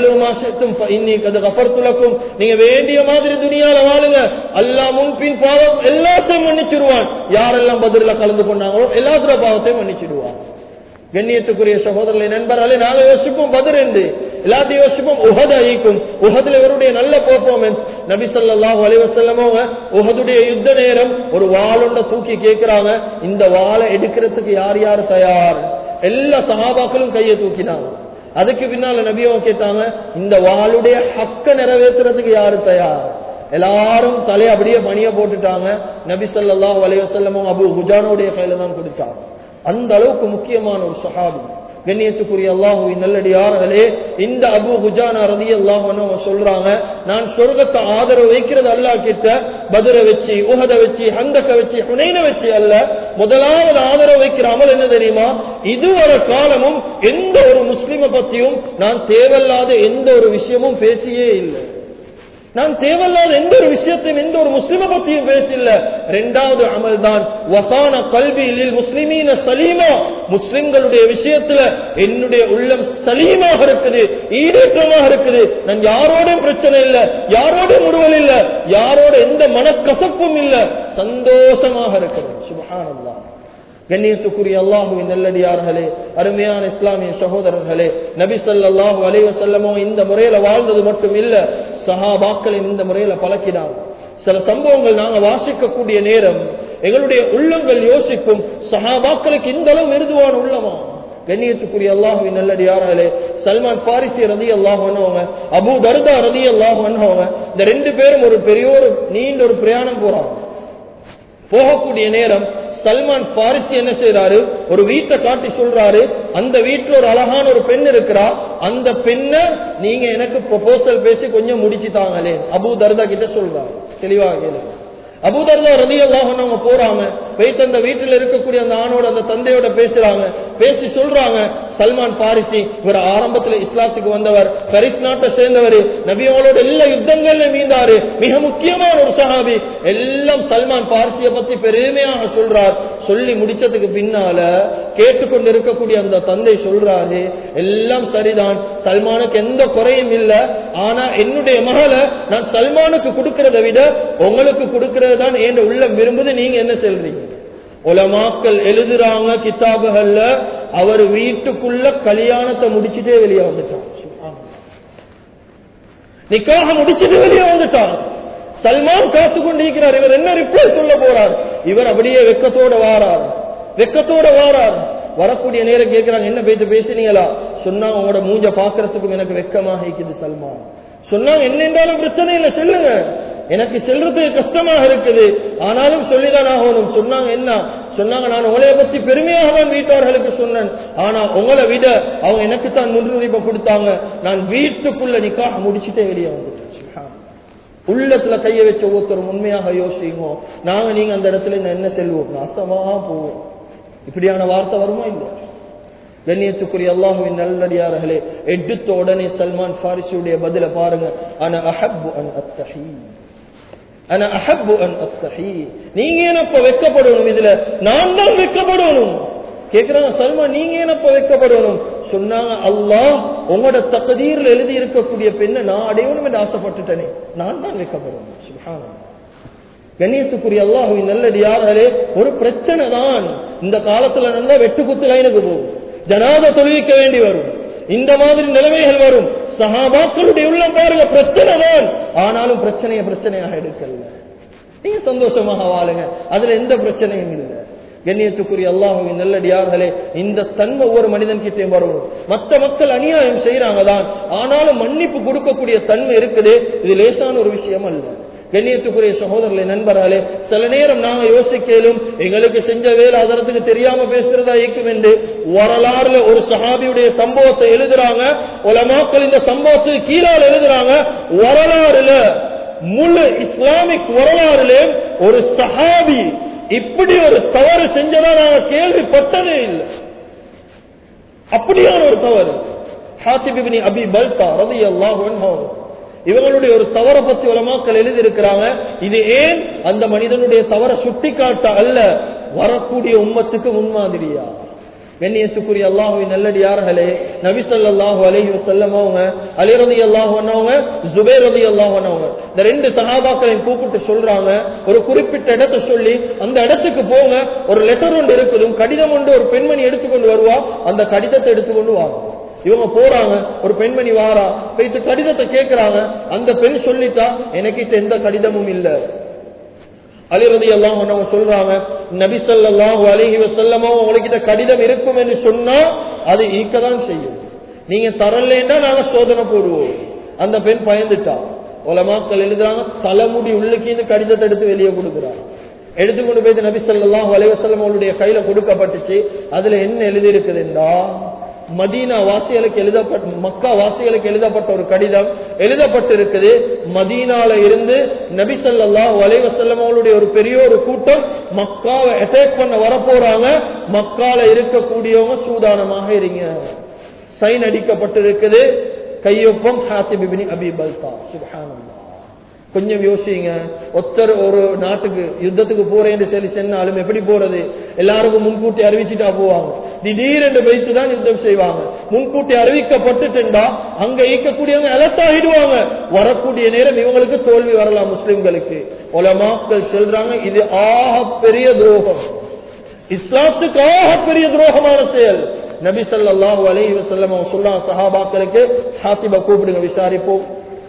கஃபர்த்துலக்கும் நீங்க வேண்டிய மாதிரி துணியால வாழுங்க அல்லாஹ் முன்பின் பாவம் எல்லாத்தையும் மன்னிச்சிருவான் யாரெல்லாம் பதிரில கலந்து கொண்டாங்களோ எல்லாத்துல பாவத்தையும் மன்னிச்சிடுவான் கண்ணியத்துக்குரிய சகோதரர்களை நண்பர்களே நாங்க யோசிப்போம் பதிர் என்று எல்லாத்தையும் யோசிப்போம் உஹத ஐக்கும் உஹதுல இவருடைய நல்ல பெர்ஃபார்மன்ஸ் நபி சொல்லாஹு அலைவசல்லமோங்க உஹதுடைய யுத்த நேரம் ஒரு வாளுண்ட தூக்கி கேட்கிறாங்க இந்த வாளை எடுக்கிறதுக்கு யார் யார் தயார் எல்லா சகாபாக்களும் கையை தூக்கினாங்க அதுக்கு பின்னால நபியவங்க கேட்டாங்க இந்த வாளுடைய ஹக்க நிறைவேற்றுறதுக்கு யாரு தயார் எல்லாரும் தலையை அப்படியே பணிய போட்டுட்டாங்க நபி சொல்லாஹு அலைவசல்லமும் அபு ஹுஜானோடைய கையில தான் கொடுத்தாங்க அந்த அளவுக்கு முக்கியமான ஒரு சஹாபி கண்ணியத்துக்குரிய அல்லாஹுவின் நல்லடியார்களே இந்த அபு ஹுஜானா ரதி அல்லாஹ் சொல்றாங்க நான் சொர்க்கத்தை ஆதரவு வைக்கிறது அல்லாஹ் கிட்ட பதிர வச்சு உகத வச்சு ஹந்தக்க வச்சு ஹுனைன வச்சு அல்ல முதலாவது ஆதரவு வைக்கிற அமல் என்ன தெரியுமா இதுவரை காலமும் எந்த ஒரு முஸ்லிமை பத்தியும் நான் தேவையில்லாத எந்த ஒரு விஷயமும் பேசியே இல்லை நான் தேவையில்லாத எந்த ஒரு விஷயத்தையும் எந்த ஒரு முஸ்லிம பத்தியும் பேசல இரண்டாவது அமல் தான் வசான கல்வியில் முஸ்லிமீன சலீமா முஸ்லிம்களுடைய விஷயத்துல என்னுடைய உள்ளம் சலீமாக இருக்குது ஈடேற்றமாக இருக்குது நான் யாரோடையும் பிரச்சனை இல்ல யாரோடையும் முடுவல் இல்ல யாரோட எந்த மனக்கசப்பும் இல்ல சந்தோஷமாக இருக்கிறது சுபஹானல்லா கண்ணியத்துக்குரிய அல்லாஹுவின் நல்லடியார்களே அருமையான இஸ்லாமிய சகோதரர்களே நபி ஸல்லல்லாஹு அலைஹி வஸல்லமோ இந்த முறையில வாழ்ந்தது மட்டும் இல்ல சஹாபாக்களின் இந்த முறையில பழக்கினார் சில சம்பவங்கள் நாங்க வாசிக்கக்கூடிய நேரம் எங்களுடைய உள்ளங்கள் யோசிக்கும் சஹாபாக்களுக்கு இந்த அளவு மிருதுவான உள்ளமா கண்ணியத்துக்குரிய அல்லாஹுவின் நல்லடியார்களே சல்மான் பாரிசி ரதி அல்லாஹ் அவங்க அபு தர்தா ரதி அல்லாஹ் அவங்க இந்த ரெண்டு பேரும் ஒரு பெரிய ஒரு நீண்ட ஒரு பிரயாணம் போறாங்க போகக்கூடிய நேரம் சல்மான் பாரிசி என்ன செய்யறாரு ஒரு வீட்டை காட்டி சொல்றாரு அந்த வீட்டுல ஒரு அழகான ஒரு பெண் இருக்கிறா அந்த பெண்ணை நீங்க எனக்கு ப்ரொபோசல் பேசி கொஞ்சம் முடிச்சு தாங்களே அபு தர்தா கிட்ட சொல்றாரு தெளிவாக கேளுங்க அபுதர்தா ரதி அவங்க போறாங்க வைத்து அந்த வீட்டில் இருக்கக்கூடிய அந்த ஆணோட அந்த தந்தையோட பேசுறாங்க பேசி சொல்றாங்க சல்மான் பாரிசி இவர் ஆரம்பத்தில் இஸ்லாத்துக்கு வந்தவர் பரிஸ் நாட்டை சேர்ந்தவர் நபியோட எல்லா யுத்தங்கள்ல மீந்தாரு மிக முக்கியமான ஒரு சஹாபி எல்லாம் சல்மான் பாரிசியை பத்தி பெருமையாக சொல்றார் சொல்லி முடிச்சதுக்கு பின்னால கேட்டுக்கொண்டு இருக்கக்கூடிய அந்த தந்தை சொல்றாரு எல்லாம் சரிதான் சல்மானுக்கு எந்த குறையும் இல்ல ஆனா என்னுடைய மகளை நான் சல்மானுக்கு கொடுக்கறதை விட உங்களுக்கு கொடுக்கறது தான் என் உள்ளம் விரும்புது நீங்க என்ன சொல்றீங்க உலமாக்கள் எழுதுறாங்க கிதாபுகள்ல அவர் வீட்டுக்குள்ள கல்யாணத்தை முடிச்சுட்டே வெளியே வந்துட்டான் நிக்காக முடிச்சுட்டு வெளியே வந்துட்டான் சல்மான் காத்து கொண்டிருக்கிறார் இவர் என்ன ரிப்ளை சொல்ல போறார் இவர் அப்படியே வெக்கத்தோட வாரார் வெக்கத்தோட வாரார் வரக்கூடிய நேரம் கேட்கிறாங்க என்ன பேச்சு பேசினீங்களா சொன்னா உங்களோட மூஞ்ச பாக்குறதுக்கும் எனக்கு வெக்கமாக இருக்குது சல்மான் சொன்னாங்க என்ன என்றாலும் பிரச்சனை இல்லை சொல்லுங்க எனக்கு செல்றதுக்கு கஷ்டமாக இருக்குது ஆனாலும் சொல்லிதான் ஆகணும் சொன்னாங்க என்ன சொன்னாங்க நான் உங்களைய பத்தி பெருமையாக தான் வீட்டார்களுக்கு சொன்னேன் ஆனா உங்களை விட அவங்க எனக்கு தான் முன்னுரிமை கொடுத்தாங்க நான் வீட்டுக்குள்ள நிக்காக முடிச்சுட்டே வெளியே வந்துட்டேன் உள்ளத்துல கைய வச்ச ஒருத்தர் உண்மையாக யோசிங்க நாங்க நீங்க அந்த இடத்துல என்ன செல்வோம் நாசமா போவோம் இப்படியான வார்த்தை வருமா இல்லையா கண்ணியத்துக்குரிய அல்லாஹுவின் நல்லடியார்களே எடுத்த உடனே சல்மான் பாரிசியுடைய பதில பாருங்க ஆனா அஹப்பு அன் அத்தஹி ஆனா அஹப்பு அன் அத்தஹி நீங்க ஏனப்ப வெக்கப்படணும் இதுல நான் தான் வெக்கப்படணும் கேக்குறாங்க சல்மான் நீங்க ஏனப்ப வெக்கப்படணும் சொன்னாங்க அல்லாஹ் உங்களோட தகுதீர்ல எழுதி இருக்கக்கூடிய பெண்ணை நான் அடையணும் என்று ஆசைப்பட்டுட்டேனே நான் தான் வெக்கப்படணும் சுபானம் கண்ணியத்துக்குரிய அல்லாஹுவின் நல்லடியார்களே ஒரு பிரச்சனை தான் இந்த காலத்துல நல்லா வெட்டு குத்து லைனுக்கு போகும் ஜனாத தொழிலிக்க வேண்டி வரும் இந்த மாதிரி நிலைமைகள் வரும் சகாபாக்களுடைய உள்ளம் பாருங்க பிரச்சனை தான் ஆனாலும் பிரச்சனையை பிரச்சனையாக எடுக்கல நீங்க சந்தோஷமாக வாழுங்க அதுல எந்த பிரச்சனையும் இல்லை கண்ணியத்துக்குரிய அல்லாஹுவின் நல்லடியார்களே இந்த தன்மை ஒவ்வொரு மனிதன் கிட்டே வரணும் மற்ற மக்கள் அநியாயம் செய்யறாங்க தான் ஆனாலும் மன்னிப்பு கொடுக்கக்கூடிய தன்மை இருக்குது இது லேசான ஒரு விஷயம் அல்ல கண்ணியத்துக்குரிய சகோதரர்களை நண்பர்களே சில நேரம் நாங்க யோசிக்கலும் எங்களுக்கு செஞ்ச வேலை அதற்கு தெரியாம பேசுறதா இருக்கும் என்று வரலாறுல ஒரு சஹாபியுடைய சம்பவத்தை எழுதுறாங்க உலமாக்கள் இந்த சம்பவத்துக்கு கீழால் எழுதுறாங்க வரலாறுல முழு இஸ்லாமிக் வரலாறுல ஒரு சஹாபி இப்படி ஒரு தவறு செஞ்சதா நாங்க கேள்விப்பட்டதே இல்லை அப்படியான ஒரு தவறு ஹாத்திபிபினி அபி பல்தா ரதி அல்லாஹ் இவங்களுடைய ஒரு தவறை பத்தி உலமாக்கள் எழுதியிருக்கிறாங்க இது ஏன் அந்த மனிதனுடைய தவறை சுட்டி காட்ட அல்ல வரக்கூடிய உம்மத்துக்கு முன்மாதிரியா கண்ணியத்துக்குரிய அல்லாஹுவின் நல்லடியார்களே நபி ஸல்லல்லாஹு அலைஹி வஸல்லம் அவங்க அலி ரலியல்லாஹு அன்ஹுவங்க ஜுபைர் ரலியல்லாஹு அன்ஹுவங்க இந்த ரெண்டு சஹாபாக்களையும் கூப்பிட்டு சொல்றாங்க ஒரு குறிப்பிட்ட இடத்தை சொல்லி அந்த இடத்துக்கு போங்க ஒரு லெட்டர் ஒன்று இருக்குது கடிதம் ஒன்று ஒரு பெண்மணி எடுத்துக்கொண்டு வருவா அந்த கடிதத்தை எடுத்துக்கொண்டு வாங்க இவங்க போறாங்க ஒரு பெண்மணி வாரா போயிட்டு கடிதத்தை கேட்கிறாங்க அந்த பெண் சொல்லிட்டா எனக்கிட்ட எந்த கடிதமும் இல்ல அலிரதி எல்லாம் அவங்க சொல்றாங்க நபி ஸல்லல்லாஹு அலைஹி வஸல்லமோ உங்ககிட்ட கடிதம் இருக்கும் என்று சொன்னா அது ஈக்கதான் செய்யும் நீங்க தரலேன்னா நாங்க சோதனை போடுவோம் அந்த பெண் பயந்துட்டா உலமாக்கள் எழுதுறாங்க தலைமுடி உள்ளுக்கு இந்த கடிதத்தை எடுத்து வெளியே கொடுக்குறாங்க எடுத்துக்கொண்டு போயிட்டு நபி ஸல்லல்லாஹு அலைஹி வஸல்லம் அவருடைய கையில கொடுக்கப்பட்டுச்சு அதுல என்ன எழுதி இருக்குதுண்டா மதீனா வாசிகளுக்கு எழுதப்பட்ட மக்கா வாசிகளுக்கு எழுதப்பட்ட ஒரு கடிதம் எழுதப்பட்டிருக்குது மதீனால இருந்து நபி ஸல்லல்லாஹு அலைஹி வஸல்லம் அவங்களுடைய ஒரு பெரிய ஒரு கூட்டம் மக்காவை அட்டாக் பண்ண வரப்போறாங்க மக்கால இருக்கக்கூடியவங்க சூதானமாக இருங்க சைன் அடிக்கப்பட்டிருக்குது கையொப்பம் ஹாசிப் இப்னு அபி பல்தா சுப்ஹானல்லாஹ் கொஞ்சம் யோசிங்க ஒத்தர் ஒரு நாட்டுக்கு யுத்தத்துக்கு போறேன்னு சொல்லி சொன்னாலும் எப்படி போறது எல்லாருக்கும் முன்கூட்டி அறிவிச்சுட்டா போவாங்க திடீரென்று வைத்து தான் யுத்தம் செய்வாங்க முன்கூட்டி அறிவிக்கப்பட்டுட்டா அங்க ஈக்கக்கூடியவங்க அலர்ட் ஆகிடுவாங்க வரக்கூடிய நேரம் இவங்களுக்கு தோல்வி வரலாம் முஸ்லிம்களுக்கு உலமாக்கள் சொல்றாங்க இது ஆக பெரிய துரோகம் இஸ்லாத்துக்கு ஆக பெரிய துரோகமான செயல் நபி ஸல்லல்லாஹு அலைஹி வஸல்லம் அவங்க சொல்றாங்க சஹாபாக்களுக்கு ஹாசிப கூப்பிடுங்க விசாரிப்போம்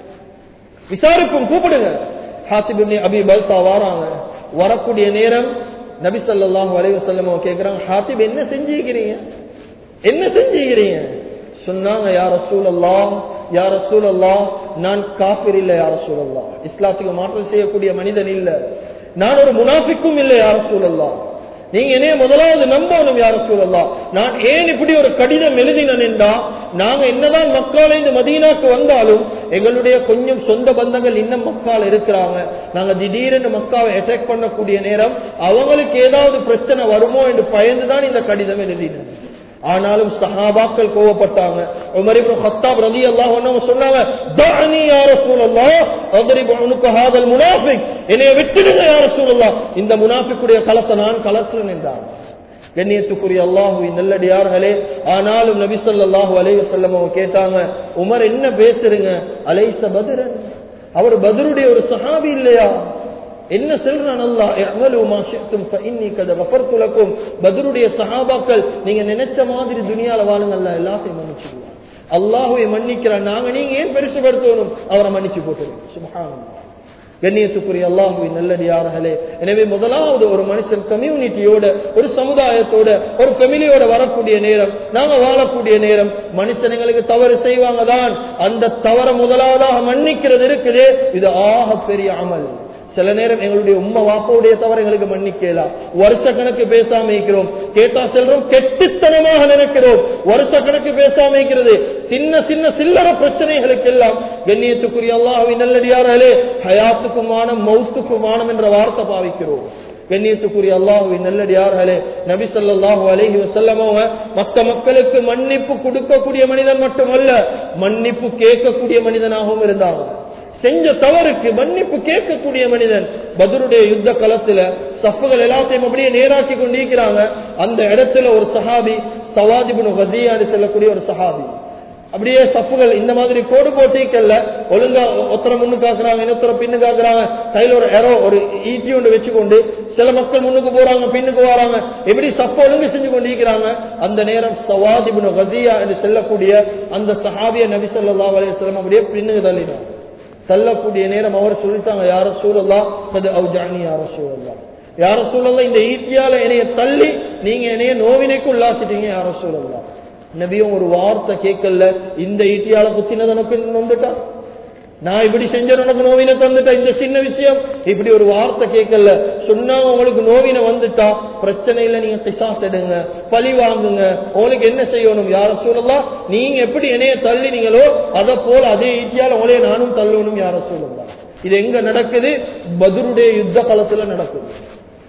விசாரிப்பும் கூப்பிடுங்க ஹாசிப் இப்னு அபி பல்தா வாராங்க வரக்கூடிய நேரம் நபி ஸல்லல்லாஹு அலைஹி வஸல்லம் அவங்க கேக்குறாங்க ஹாசிப் என்ன செஞ்சிருக்கிறீங்க என்ன செஞ்சிருக்கிறீங்க சொன்னாங்க யா ரசூலல்லாஹ் யா ரசூலல்லாஹ் நான் காபிர் இல்ல யா ரசூலல்லாஹ் இஸ்லாத்துக்கு மாற்றம் செய்யக்கூடிய மனிதன் இல்ல நான் ஒரு முனாஃபிக்கும் இல்ல யா ரசூலல்லாஹ் நீங்க என்னைய முதலாவது நம்பணும் யார சூழல்லாம் நான் ஏன் இப்படி ஒரு கடிதம் எழுதினேன் என்றா நாங்க என்னதான் மக்கால இந்த மதீனாக்கு வந்தாலும் எங்களுடைய கொஞ்சம் சொந்த பந்தங்கள் இன்னும் மக்கால இருக்கிறாங்க நாங்க திடீரென்று மக்காவை அட்டாக் பண்ணக்கூடிய நேரம் அவங்களுக்கு ஏதாவது பிரச்சனை வருமோ என்று பயந்துதான் இந்த கடிதம் எழுதினேன் ஆனாலும் சஹாபாக்கள் கோவப்பட்டாங்க உமர் இப்னு கத்தாப் ரலியல்லாஹு அன்ஹு சொன்னாங்க தஅனி யா ரசூலல்லாஹ் அத்ரிபு உனுக ஹாதல் முனாஃபிக் என்னைய விட்டுடுங்க யா ரசூலல்லாஹ் இந்த முனாஃபிக்குடைய களத்தை நான் கலற்றுறேன் என்றார் கண்ணியத்துக்குரிய அல்லாஹுவின் நல்லடியார்களே ஆனாலும் நபி ஸல்லல்லாஹு அலைஹி வஸல்லம் அவங்க கேட்டாங்க உமர் என்ன பேசுறீங்க அலைஸ பத்ரன் அவர் பத்ருடைய ஒரு சஹாபி இல்லையா என்ன சொல்றான் அல்லாஹ் இஅமலு மா ஷி'tum ஃபஇன்னி கத கஃபர்து லக்கும் பத்ருடைய சஹாபாக்கள் நீங்க நினைச்ச மாதிரி துனியால வாழுங்க அல்லாஹ் எல்லாத்தையும் மன்னிச்சுடுவார் அல்லாஹ்வை மன்னிக்கிறான் நாங்க நீங்க ஏன் பெருசுபடுத்தணும் அவரை மன்னிச்சு போட்டுருங்க சுப்ஹானல்லாஹ் கண்ணியத்துக்குரிய அல்லாஹுவின் நல்லடியார்களே எனவே முதலாவது ஒரு மனுஷன் கம்யூனிட்டியோட ஒரு சமுதாயத்தோட ஒரு ஃபெமிலியோட வரக்கூடிய நேரம் நாங்க வாழக்கூடிய நேரம் மனுஷனுங்களுக்கு தவறு செய்வாங்க தான் அந்த தவறை முதலாவதாக மன்னிக்கிறது இருக்குது இது ஆக பெரிய அமல் சில நேரம் எங்களுடைய உம்மா வாப்பாவுடைய தவறு எங்களுக்கு மன்னிக்கலாம் வருஷ கணக்கு பேசாம இருக்கிறோம் கேட்டா செல்றோம் கெட்டுத்தனமாக நினைக்கிறோம் வருஷ கணக்கு பேசாம இருக்கிறது சின்ன சின்ன சில்லற பிரச்சனைகளுக்கு எல்லாம் கண்ணியத்துக்குரிய அல்லாஹ்வின் நல்லடியார்களே ஹயாத்துக்குமானம் மௌத்துக்குமானம் என்ற வார்த்தை பாவிக்கிறோம் கண்ணியத்துக்குரிய அல்லாஹுவின் நல்லடியார்களே நபி ஸல்லல்லாஹு அலைஹி வஸல்லம் அவங்க மற்ற மக்களுக்கு மன்னிப்பு கொடுக்கக்கூடிய மனிதன் மட்டுமல்ல மன்னிப்பு கேட்கக்கூடிய மனிதனாகவும் இருந்தாங்க செஞ்ச தவறுக்கு மன்னிப்பு கேட்கக்கூடிய மனிதன் பதருடைய யுத்த களத்துல சஃப்புகள் எல்லாத்தையும் அப்படியே நேராக்கி கொண்டிருக்கிறாங்க அந்த இடத்துல ஒரு சஹாபி சவாதிபுனு வதியான்னு சொல்லக்கூடிய ஒரு சஹாபி அப்படியே சப்புகள் இந்த மாதிரி கோடு போட்டிக்கல்ல ஒழுங்கா ஒத்தர முன்னு காக்குறாங்க இன்னொருத்தர பின்னு காக்குறாங்க கையில ஒரு எரோ ஒரு ஈட்டி ஒன்று வச்சுக்கொண்டு சில மக்கள் முன்னுக்கு போறாங்க பின்னுக்கு வராங்க எப்படி சப்ப ஒழுங்கு செஞ்சு கொண்டிருக்கிறாங்க அந்த நேரம் சவாதிபுனு வதியா என்று சொல்லக்கூடிய அந்த சஹாபிய நபி ஸல்லல்லாஹு அலைஹி வஸல்லம் அப்படியே பின்னுக்கு தள்ளினார் தள்ளக்கூடிய நேரம் அவர் சொல்லிட்டாங்க யார சூழல்லா அது அவுஜானி யார சூழல்லா யார சூழல்லா இந்த ஈட்டியால என்னைய தள்ளி நீங்க என்னைய நோவினைக்கு உள்ளாச்சிட்டீங்க யார சூழல்லா நபியும் ஒரு வார்த்தை கேட்கல இந்த ஈட்டியால குத்தினது உனக்கு நொந்துட்டா நான் இப்படி செஞ்ச உனக்கு நோவினை தந்துட்டா இந்த சின்ன விஷயம் இப்படி ஒரு வார்த்தை கேட்கல சொன்னா உங்களுக்கு நோவினை வந்துட்டா பிரச்சனை இல்ல நீங்க பிசாஸ் எடுங்க பழி வாங்குங்க உங்களுக்கு என்ன செய்யணும் யார சொல்லலாம் நீங்க எப்படி என்னைய தள்ளினீங்களோ அதை போல அதே ஈட்டியால உங்களைய நானும் தள்ளணும் யார சொல்லலாம் இது எங்க நடக்குது பதுருடைய யுத்த காலத்துல நடக்குது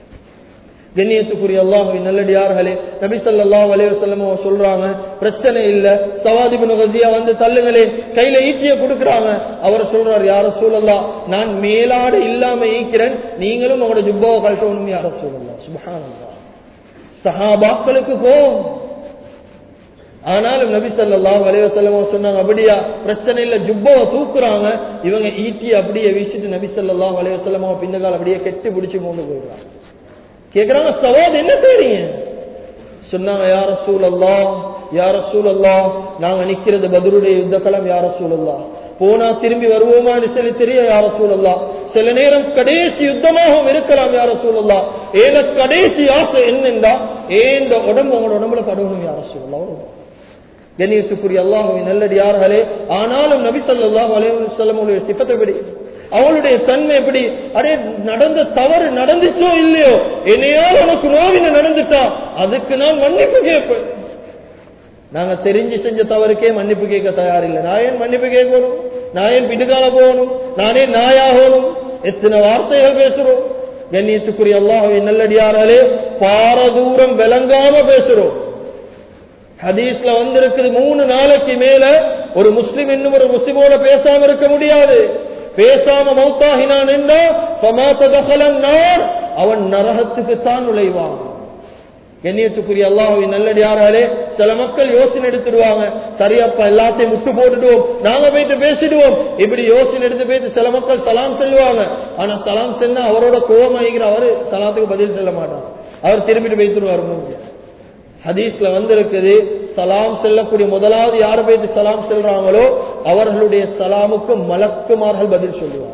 கண்ணியத்துக்குரிய அல்லாஹுவின் நல்லடியார்களே நபி ஸல்லல்லாஹு அலைஹி வஸல்லம் அவங்க சொல்றாங்க பிரச்சனை இல்ல சவாதிபின் கதியா வந்து தள்ளுங்களே கையில ஈட்டிய கொடுக்கறாங்க அவர் சொல்றாரு யார சூழல்லாம் நான் மேலாடு இல்லாம ஈக்கிறேன் நீங்களும் உங்களோட ஜுப்பாவை கழட்டணும் யார சூழல்லாம் சுபஹானல்லாஹ் சஹாபாக்களுக்கு கோவம் ஆனாலும் நபி ஸல்லல்லாஹு அலைஹி வஸல்லம் சொன்னாங்க அப்படியா பிரச்சனை இல்ல ஜுப்பாவை தூக்குறாங்க இவங்க ஈட்டி அப்படியே வீசிட்டு நபி ஸல்லல்லாஹு அலைஹி வஸல்லம் பின்னகால் அப்படியே கெட்டி பிடிச்சு மூணு போயிடுறாங்க கேக்குறாங்க சவாத் என்ன செய்றீங்க சொன்னாங்க யார சூழல்லா யார சூழல்லா நாங்க நிக்கிறது பதருடைய யுத்த களம் யார சூழல்லா போனா திரும்பி வருவோமான்னு சொல்லி தெரிய யார சூழல்லா சில நேரம் கடைசி யுத்தமாகவும் இருக்கலாம் யார சூழல்லா ஏன கடைசி ஆசை என்னென்றா ஏந்த உடம்பு உங்களோட உடம்புல படணும் யார சூழல்லா கண்ணியத்துக்குரிய அல்லாஹுவின் நல்லடியார்களே ஆனாலும் நபி ஸல்லல்லாஹு அலைஹி வஸல்லமுடைய சிஃபத்தை படி அவளுடைய தன்மை எப்படி அடே நடந்த தவறு நடந்துச்சோ இல்லையோ என்னையால் உனக்கு நோவின நடந்துட்டா அதுக்கு நான் மன்னிப்பு கேட்பேன் நாங்க தெரிஞ்சு செஞ்ச தவறுக்கே மன்னிப்பு கேட்க தயாரில்லை நான் ஏன் மன்னிப்பு கேட்கணும் நான் ஏன் பிடுகால போகணும் நானே நாயாகணும் எத்தனை வார்த்தைகள் பேசுறோம் கண்ணியத்துக்குரிய அல்லாஹுவை நல்லடியாராலே பாரதூரம் விளங்காம பேசுறோம் ஹதீஸ்ல வந்திருக்குது மூணு நாளைக்கு மேல ஒரு முஸ்லிம் இன்னும் ஒரு முஸ்லிமோட பேசாம இருக்க முடியாது பேசாம மௌத்தாகினான் என்றா அவன் நரகத்துக்கு தான் நுழைவான் கண்ணியத்துக்குரிய அல்லாஹுவின் நல்லடியாராலே சில மக்கள் யோசனை எடுத்துடுவாங்க சரியப்பா எல்லாத்தையும் முட்டு போட்டுடுவோம் நாங்க போயிட்டு பேசிடுவோம் இப்படி யோசனை எடுத்து போயிட்டு சில மக்கள் சலாம் சொல்லுவாங்க ஆனா சலாம் சென்னா அவரோட கோபமாகிக்கிற அவரு சலாத்துக்கு பதில் சொல்ல மாட்டார் அவர் திரும்பிட்டு வைத்துருவார் மூஞ்சி ஹதீஸ்ல வந்திருக்குது சலாம் செல்லக்கூடிய முதலாவது யார் போயிட்டு சலாம் செல்றாங்களோ அவர்களுடைய சலாமுக்கு மலக்குமார்கள் பதில் சொல்லுவாங்க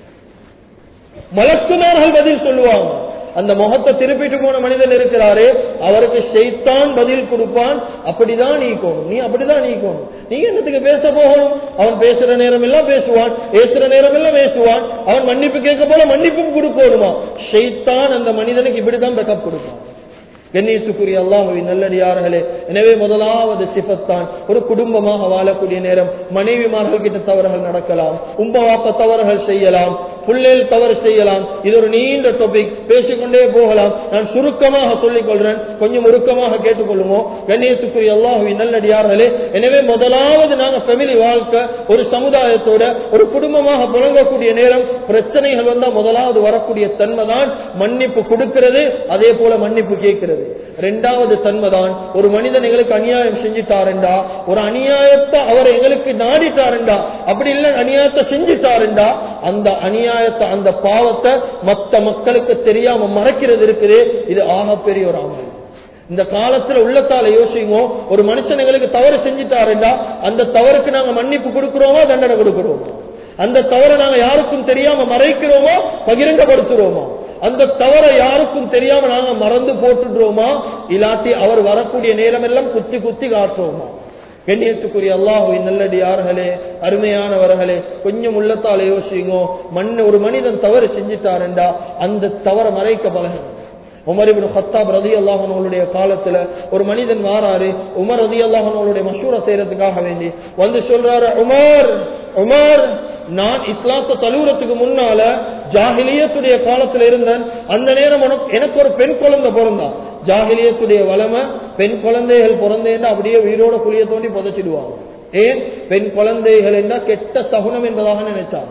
மலக்குமார்கள் பதில் சொல்லுவாங்க அந்த முகத்தை திருப்பிட்டு போன மனிதன் இருக்கிறாரு அவருக்கு ஷெய்தான் பதில் கொடுப்பான் அப்படிதான் நீக்கணும் நீ அப்படிதான் நீக்கணும் நீ என்னத்துக்கு பேச போகணும் அவன் பேசுற நேரம் எல்லாம் பேசுவான் பேசுற நேரம் எல்லாம் பேசுவான் அவன் மன்னிப்பு கேட்க போல மன்னிப்பும் கொடுக்கணுமா ஷெய்தான் அந்த மனிதனுக்கு இப்படிதான் பேக்கப் கொடுப்பான் கண்ணியத்துக்குரிய அல்லாஹுவின் நல்லடியார்களே எனவே முதலாவது சிபத்தான் ஒரு குடும்பமாக வாழக்கூடிய நேரம் மனைவிமார்கள் கிட்ட தவறுகள் நடக்கலாம் உம்பவாப்ப தவறுகள் செய்யலாம் புள்ளேல் தவறு செய்யலாம் இது ஒரு நீண்ட டாபிக் பேசிக்கொண்டே போகலாம் நான் சுருக்கமாக சொல்லிக் கொள்றேன் கொஞ்சம் உருக்கமாக கேட்டுக்கொள்ளுமோ கண்ணியத்துக்குரிய அல்லாஹுவின் நல்லடியார்களே எனவே முதலாவது நாங்க ஃபெமிலி வாழ்க்கை ஒரு சமுதாயத்தோட ஒரு குடும்பமாக புழங்கக்கூடிய நேரம் பிரச்சனைகள் வந்தா முதலாவது வரக்கூடிய தன்மை தான் மன்னிப்பு கொடுக்கிறது அதே போல மன்னிப்பு கேட்கிறது ரெண்டாவது தன்மைதான் ஒரு மனிதன் எங்களுக்கு அநியாயம் செஞ்சுட்டாருண்டா ஒரு அநியாயத்தை அவர் எங்களுக்கு நாடிட்டாருண்டா அப்படி இல்ல அநியாயத்தை செஞ்சுட்டாருண்டா அந்த அநியாயத்தை அந்த பாவத்தை மத்த மக்களுக்கு தெரியாம மறைக்கிறது இருக்குது இது ஆகப்பெரிய ஒரு அமல் இந்த காலத்துல உள்ளத்தால யோசிங்க ஒரு மனுஷன் எங்களுக்கு தவறு செஞ்சுட்டாருண்டா அந்த தவறுக்கு நாங்க மன்னிப்பு கொடுக்கிறோமா தண்டனை கொடுக்கிறோமா அந்த தவறை நாங்க யாருக்கும் தெரியாம மறைக்கிறோமா பகிரங்கப்படுத்துறோமா அந்த தவறை யாருக்கும் தெரியாம நாங்க மறந்து போட்டுடுறோமா இல்லாட்டி அவர் வரக்கூடிய நேரம் எல்லாம் குத்தி குத்தி காட்டுறோமா கண்ணியத்துக்குரிய அல்லாஹுவின் நல்லடியார்களே அருமையானவர்களே கொஞ்சம் உள்ளத்தால யோசிங்க மண் ஒரு மனிதன் தவறு செஞ்சுட்டாருண்டா அந்த தவறை மறைக்க பழகணும் உமர் இபின் ஹத்தாப் ரதி அல்லாஹனுடைய காலத்துல ஒரு மனிதன் வாராரு உமர் ரதி அல்லாஹனுடைய மசூர செய்யறதுக்காக வேண்டி வந்து சொல்றாரு உமர் உமர் நான் இஸ்லாத்த தழுவுறதுக்கு முன்னால ஜாகிலியத்துடைய காலத்துல இருந்தேன் அந்த நேரம் எனக்கு ஒரு பெண் குழந்தை பிறந்தா ஜாகிலியத்துடைய வளமை பெண் குழந்தைகள் பிறந்தேன்னா அப்படியே உயிரோட குழிய தோண்டி புதைச்சிடுவாங்க ஏன் பெண் குழந்தைகள் என்ன கெட்ட சகுனம் என்பதாக நினைச்சாங்க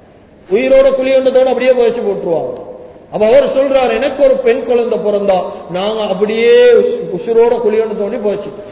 உயிரோட குழியொன்றதோட அப்படியே புதைச்சு போட்டுருவாங்க அப்ப அவர் சொல்றாரு எனக்கு ஒரு பெண் குழந்தை பிறந்தா நாங்க அப்படியே உசுரோட குழியொன்று தோண்டி போச்சுட்டோம்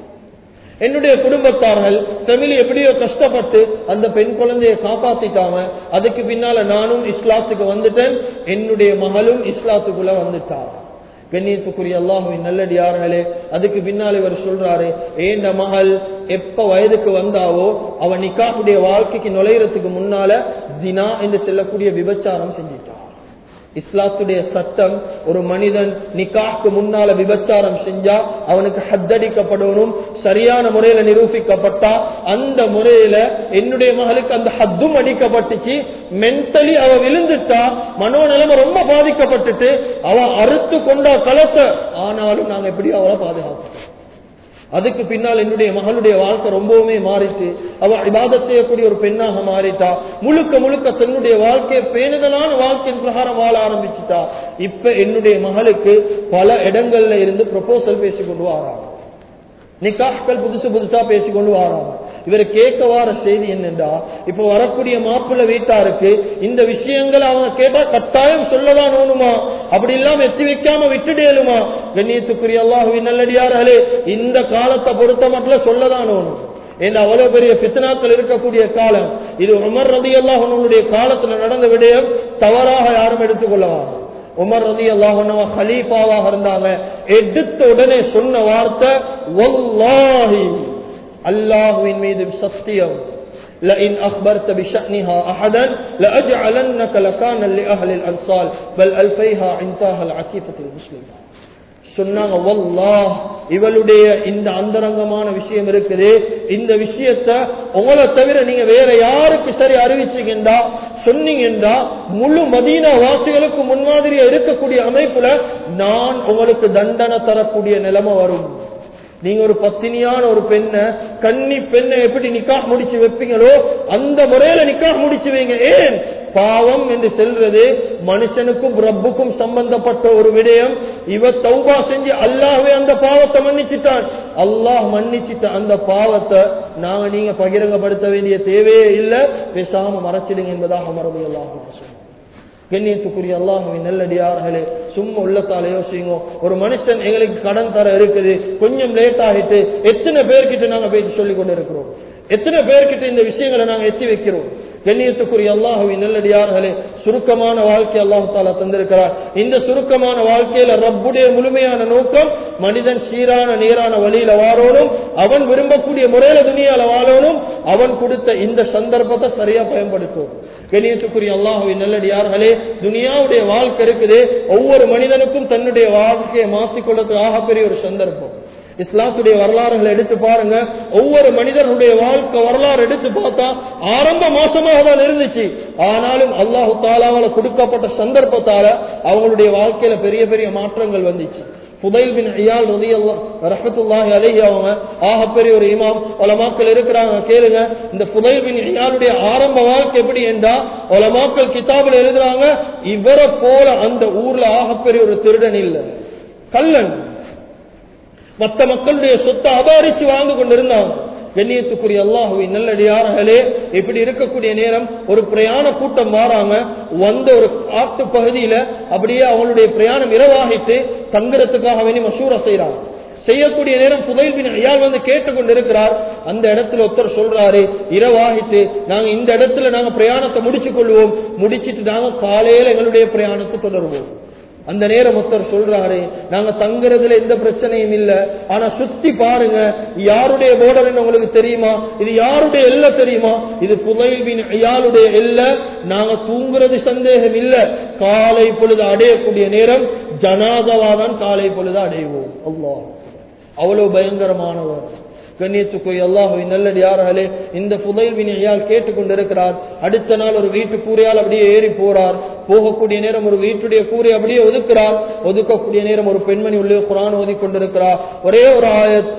என்னுடைய குடும்பத்தார்கள் ஃபெமிலி எப்படியோ கஷ்டப்பட்டு அந்த பெண் குழந்தையை காப்பாத்திட்டாம அதுக்கு பின்னால நானும் இஸ்லாத்துக்கு வந்துட்டேன் என்னுடைய மகளும் இஸ்லாத்துக்குள்ள வந்துட்டார் கண்ணியத்துக்குரிய அல்லாஹுவின் நல்லடியார்களே அதுக்கு பின்னால் இவர் சொல்றாரு ஏண்ட மகள் எப்ப வயதுக்கு வந்தாவோ அவன் நிக்காவுடைய வாழ்க்கைக்கு நுழையறதுக்கு முன்னால தினா என்று செல்லக்கூடிய விபச்சாரம் செஞ்சிட்டான் இஸ்லாத்துடைய சட்டம் ஒரு மனிதன் நிக்காக்கு முன்னால விபச்சாரம் செஞ்சா அவனுக்கு ஹத்தடிக்கப்படணும் சரியான முறையில நிரூபிக்கப்பட்டா அந்த முறையில என்னுடைய மகளுக்கு அந்த ஹத்தும் அடிக்கப்பட்டுச்சு மென்டலி அவ விழுந்துட்டா மனோநிலைமை ரொம்ப பாதிக்கப்பட்டுட்டு அவ அறுத்து கொண்டா களத்தை ஆனாலும் நாங்க எப்படி அவளை பாதுகாப்போம் அதுக்கு பின்னால் என்னுடைய மகளுடைய வாழ்க்கை ரொம்பவுமே மாறிச்சு அவ இபாதத் செய்யக்கூடிய ஒரு பெண்ணாக மாறிட்டா முழுக்க முழுக்க தன்னுடைய வாழ்க்கையை பேணுதலான வாழ்க்கையின் பிரகாரம் வாழ ஆரம்பிச்சுட்டா இப்ப என்னுடைய மகளுக்கு பல இடங்கள்ல இருந்து ப்ரொபோசல் பேசி கொண்டு வராங்க நிக்காக்கள் புதுசு புதுசா பேசி கொண்டு வராங்க இவர் கேட்க வார செய்தி என்னண்டா இப்ப வரக்கூடிய மாப்பிள்ள வீட்டாருக்கு இந்த விஷயங்களை அவங்க கேட்டா கட்டாயம் சொல்லதான் ஓணுமா அப்படி இல்லாம எத்தி வைக்காம விட்டுடேலுமா கண்ணியத்துக்குரிய அல்லாஹுவின் நல்லடியார்களே இந்த காலத்தை பொறுத்த மட்டும் சொல்லதான் ஓணும் ஏன்னா அவ்வளவு பெரிய பித்தனாக்கள் இருக்கக்கூடிய காலம் இது உமர் ரதி அல்லாஹனுடைய காலத்துல நடந்த விடயம் தவறாக யாரும் எடுத்துக்கொள்ளவாங்க உமர் ரதி அல்லாஹனவ ஹலீஃபாவாக இருந்தாங்க எடுத்த உடனே சொன்ன வார்த்தை வல்லாஹி அல்லாஹுவின் மீது சத்தியம் لئن أخبرت بشأنها أحدا لأجعلنك لكانا لأهل الأنصال بل ألفيها عندها العكيفة المسلمة சொன்னாங்க வல்லாஹ் இவளுடைய இந்த அந்தரங்கமான விஷயம் இருக்குது இந்த விஷயத்த உங்களை தவிர நீங்க வேற யாருக்கு சரி அறிவிச்சீங்கண்டா சொன்னீங்கண்டா முழு மதீனா வாசிகளுக்கு முன்மாதிரியா இருக்கக்கூடிய அமைப்புல நான் உங்களுக்கு தண்டனை தரக்கூடிய நிலைமை வரும் நீங்க ஒரு பத்தினியான ஒரு பெண்ணை கன்னி பெண்ணை எப்படி நிக்காஹ் முடிச்சு வைப்பீங்களோ அந்த முறையில நிக்காஹ் முடிச்சு வைங்க ஏன் பாவம் என்று செல்றது மனுஷனுக்கும் ரப்புக்கும் சம்பந்தப்பட்ட ஒரு விடயம் இவ தௌபா செஞ்சு அல்லாஹ்வே அந்த பாவத்தை மன்னிச்சிட்டான் அல்லாஹ் மன்னிச்சிட்ட அந்த பாவத்தை நாங்க நீங்க பகிரங்கப்படுத்த வேண்டிய தேவையே இல்லை பேசாம மறைச்சிடுங்க என்பதாக மரபு அல்லாஹ் கண்ணியத்துக்குரிய அல்லாஹுவின் நல்லடியார்களே சும்மா உள்ளத்தால யோசிங்க ஒரு மனுஷன் எங்களுக்கு கடன் தர இருக்குது கொஞ்சம் லேட் ஆகிட்டு எத்தனை பேர்கிட்ட நாங்க பேசி சொல்லிக் கொண்டு இருக்கிறோம் எத்தனை பேர்கிட்ட இந்த விஷயங்களை நாங்க எத்தி வைக்கிறோம் கண்ணியத்துக்குரிய அல்லாஹுவின் நல்லடியார்களே சுருக்கமான வாழ்க்கை அல்லாஹு தாலா தந்திருக்கிறார் இந்த சுருக்கமான வாழ்க்கையில ரப்புடைய முழுமையான நோக்கம் மனிதன் சீரான நேரான வழியில வாழணும் அவன் விரும்பக்கூடிய முறையில துணியால வாழணும் அவன் கொடுத்த இந்த சந்தர்ப்பத்தை சரியா பயன்படுத்தும் கண்ணியத்துக்குரிய அல்லாஹுவின் நல்லடியார்களே துனியாவுடைய வாழ்க்கை இருக்குது ஒவ்வொரு மனிதனுக்கும் தன்னுடைய வாழ்க்கையை மாற்றிக்கொள்றதுக்கு ஆகப்பெரிய ஒரு சந்தர்ப்பம் இஸ்லாத்துடைய வரலாறுகளை எடுத்து பாருங்க ஒவ்வொரு மனிதர்களுடைய வாழ்க்கை வரலாறு எடுத்து பார்த்தா ஆரம்ப மோசமாக தான் இருந்துச்சு ஆனாலும் அல்லாஹு தாலாவால கொடுக்கப்பட்ட சந்தர்ப்பத்தால அவங்களுடைய வாழ்க்கையில பெரிய பெரிய மாற்றங்கள் வந்துச்சு புதைல் பின் ஐயால் ரதி ரஹத்துல்லாஹி அலைஹி அவங்க ஆகப்பெரிய ஒரு இமாம் உலமாக்கள் இருக்கிறாங்க கேளுங்க இந்த புதைல் பின் ஐயாளுடைய ஆரம்ப வாழ்க்கை எப்படி என்றா உலமாக்கள் கிதாபில் எழுதுறாங்க இவரை போல அந்த ஊர்ல ஆகப்பெரிய ஒரு திருடன் இல்லை கல்லன் மற்ற மக்களுடைய சொத்தை அபாரிச்சு வாழ்ந்து கொண்டிருந்தாங்க கண்ணியத்துக்குரிய அல்லாஹுவின் நல்லடியார்களே இப்படி இருக்கக்கூடிய நேரம் ஒரு பிரயாண கூட்டம் வாராங்க வந்த ஒரு காட்டு பகுதியில அப்படியே அவங்களுடைய பிரயாணம் இரவாகிட்டு தங்குறதுக்காக வேண்டி மசூரா செய்யறாங்க செய்யக்கூடிய நேரம் புதைவின் ஐயால் வந்து கேட்டுக்கொண்டிருக்கிறார் அந்த இடத்துல ஒருத்தர் சொல்றாரு இரவாகிட்டு நாங்க இந்த இடத்துல நாங்க பிரயாணத்தை முடிச்சு கொள்வோம் முடிச்சிட்டு நாங்க காலையில எங்களுடைய பிரயாணத்தை தொடருவோம் அந்த நேரம் ஒருத்தர் சொல்றாரு நாங்க தங்குறதுல எந்த பிரச்சனையும் இல்ல ஆனா சுத்தி பாருங்க யாருடைய போர்டர் உங்களுக்கு தெரியுமா இது யாருடைய எல்லை தெரியுமா இது புதைவின் ஐயாளுடைய எல்லை நாங்க தூங்குறது சந்தேகம் இல்ல காலை பொழுது அடையக்கூடிய நேரம் ஜனாதவாதான் காலை பொழுது அடைவோம் அல்லாஹ் அவ்வளவு பயங்கரமானவர் கண்ணியத்துக்குரிய அல்லாஹுவின் நல்லடியார்களே இந்த புதைல் வினையால் கேட்டுக்கொண்டிருக்கிறார் அடுத்த நாள் ஒரு வீட்டு கூரையால் அப்படியே ஏறி போறார் போகக்கூடிய நேரம் ஒரு வீட்டுடைய கூரை அப்படியே ஒதுக்கிறார் ஒதுக்கக்கூடிய நேரம் ஒரு பெண்மணி உள்ளே குரான் ஓதி கொண்டிருக்கிறார் ஒரே ஒரு ஆயத்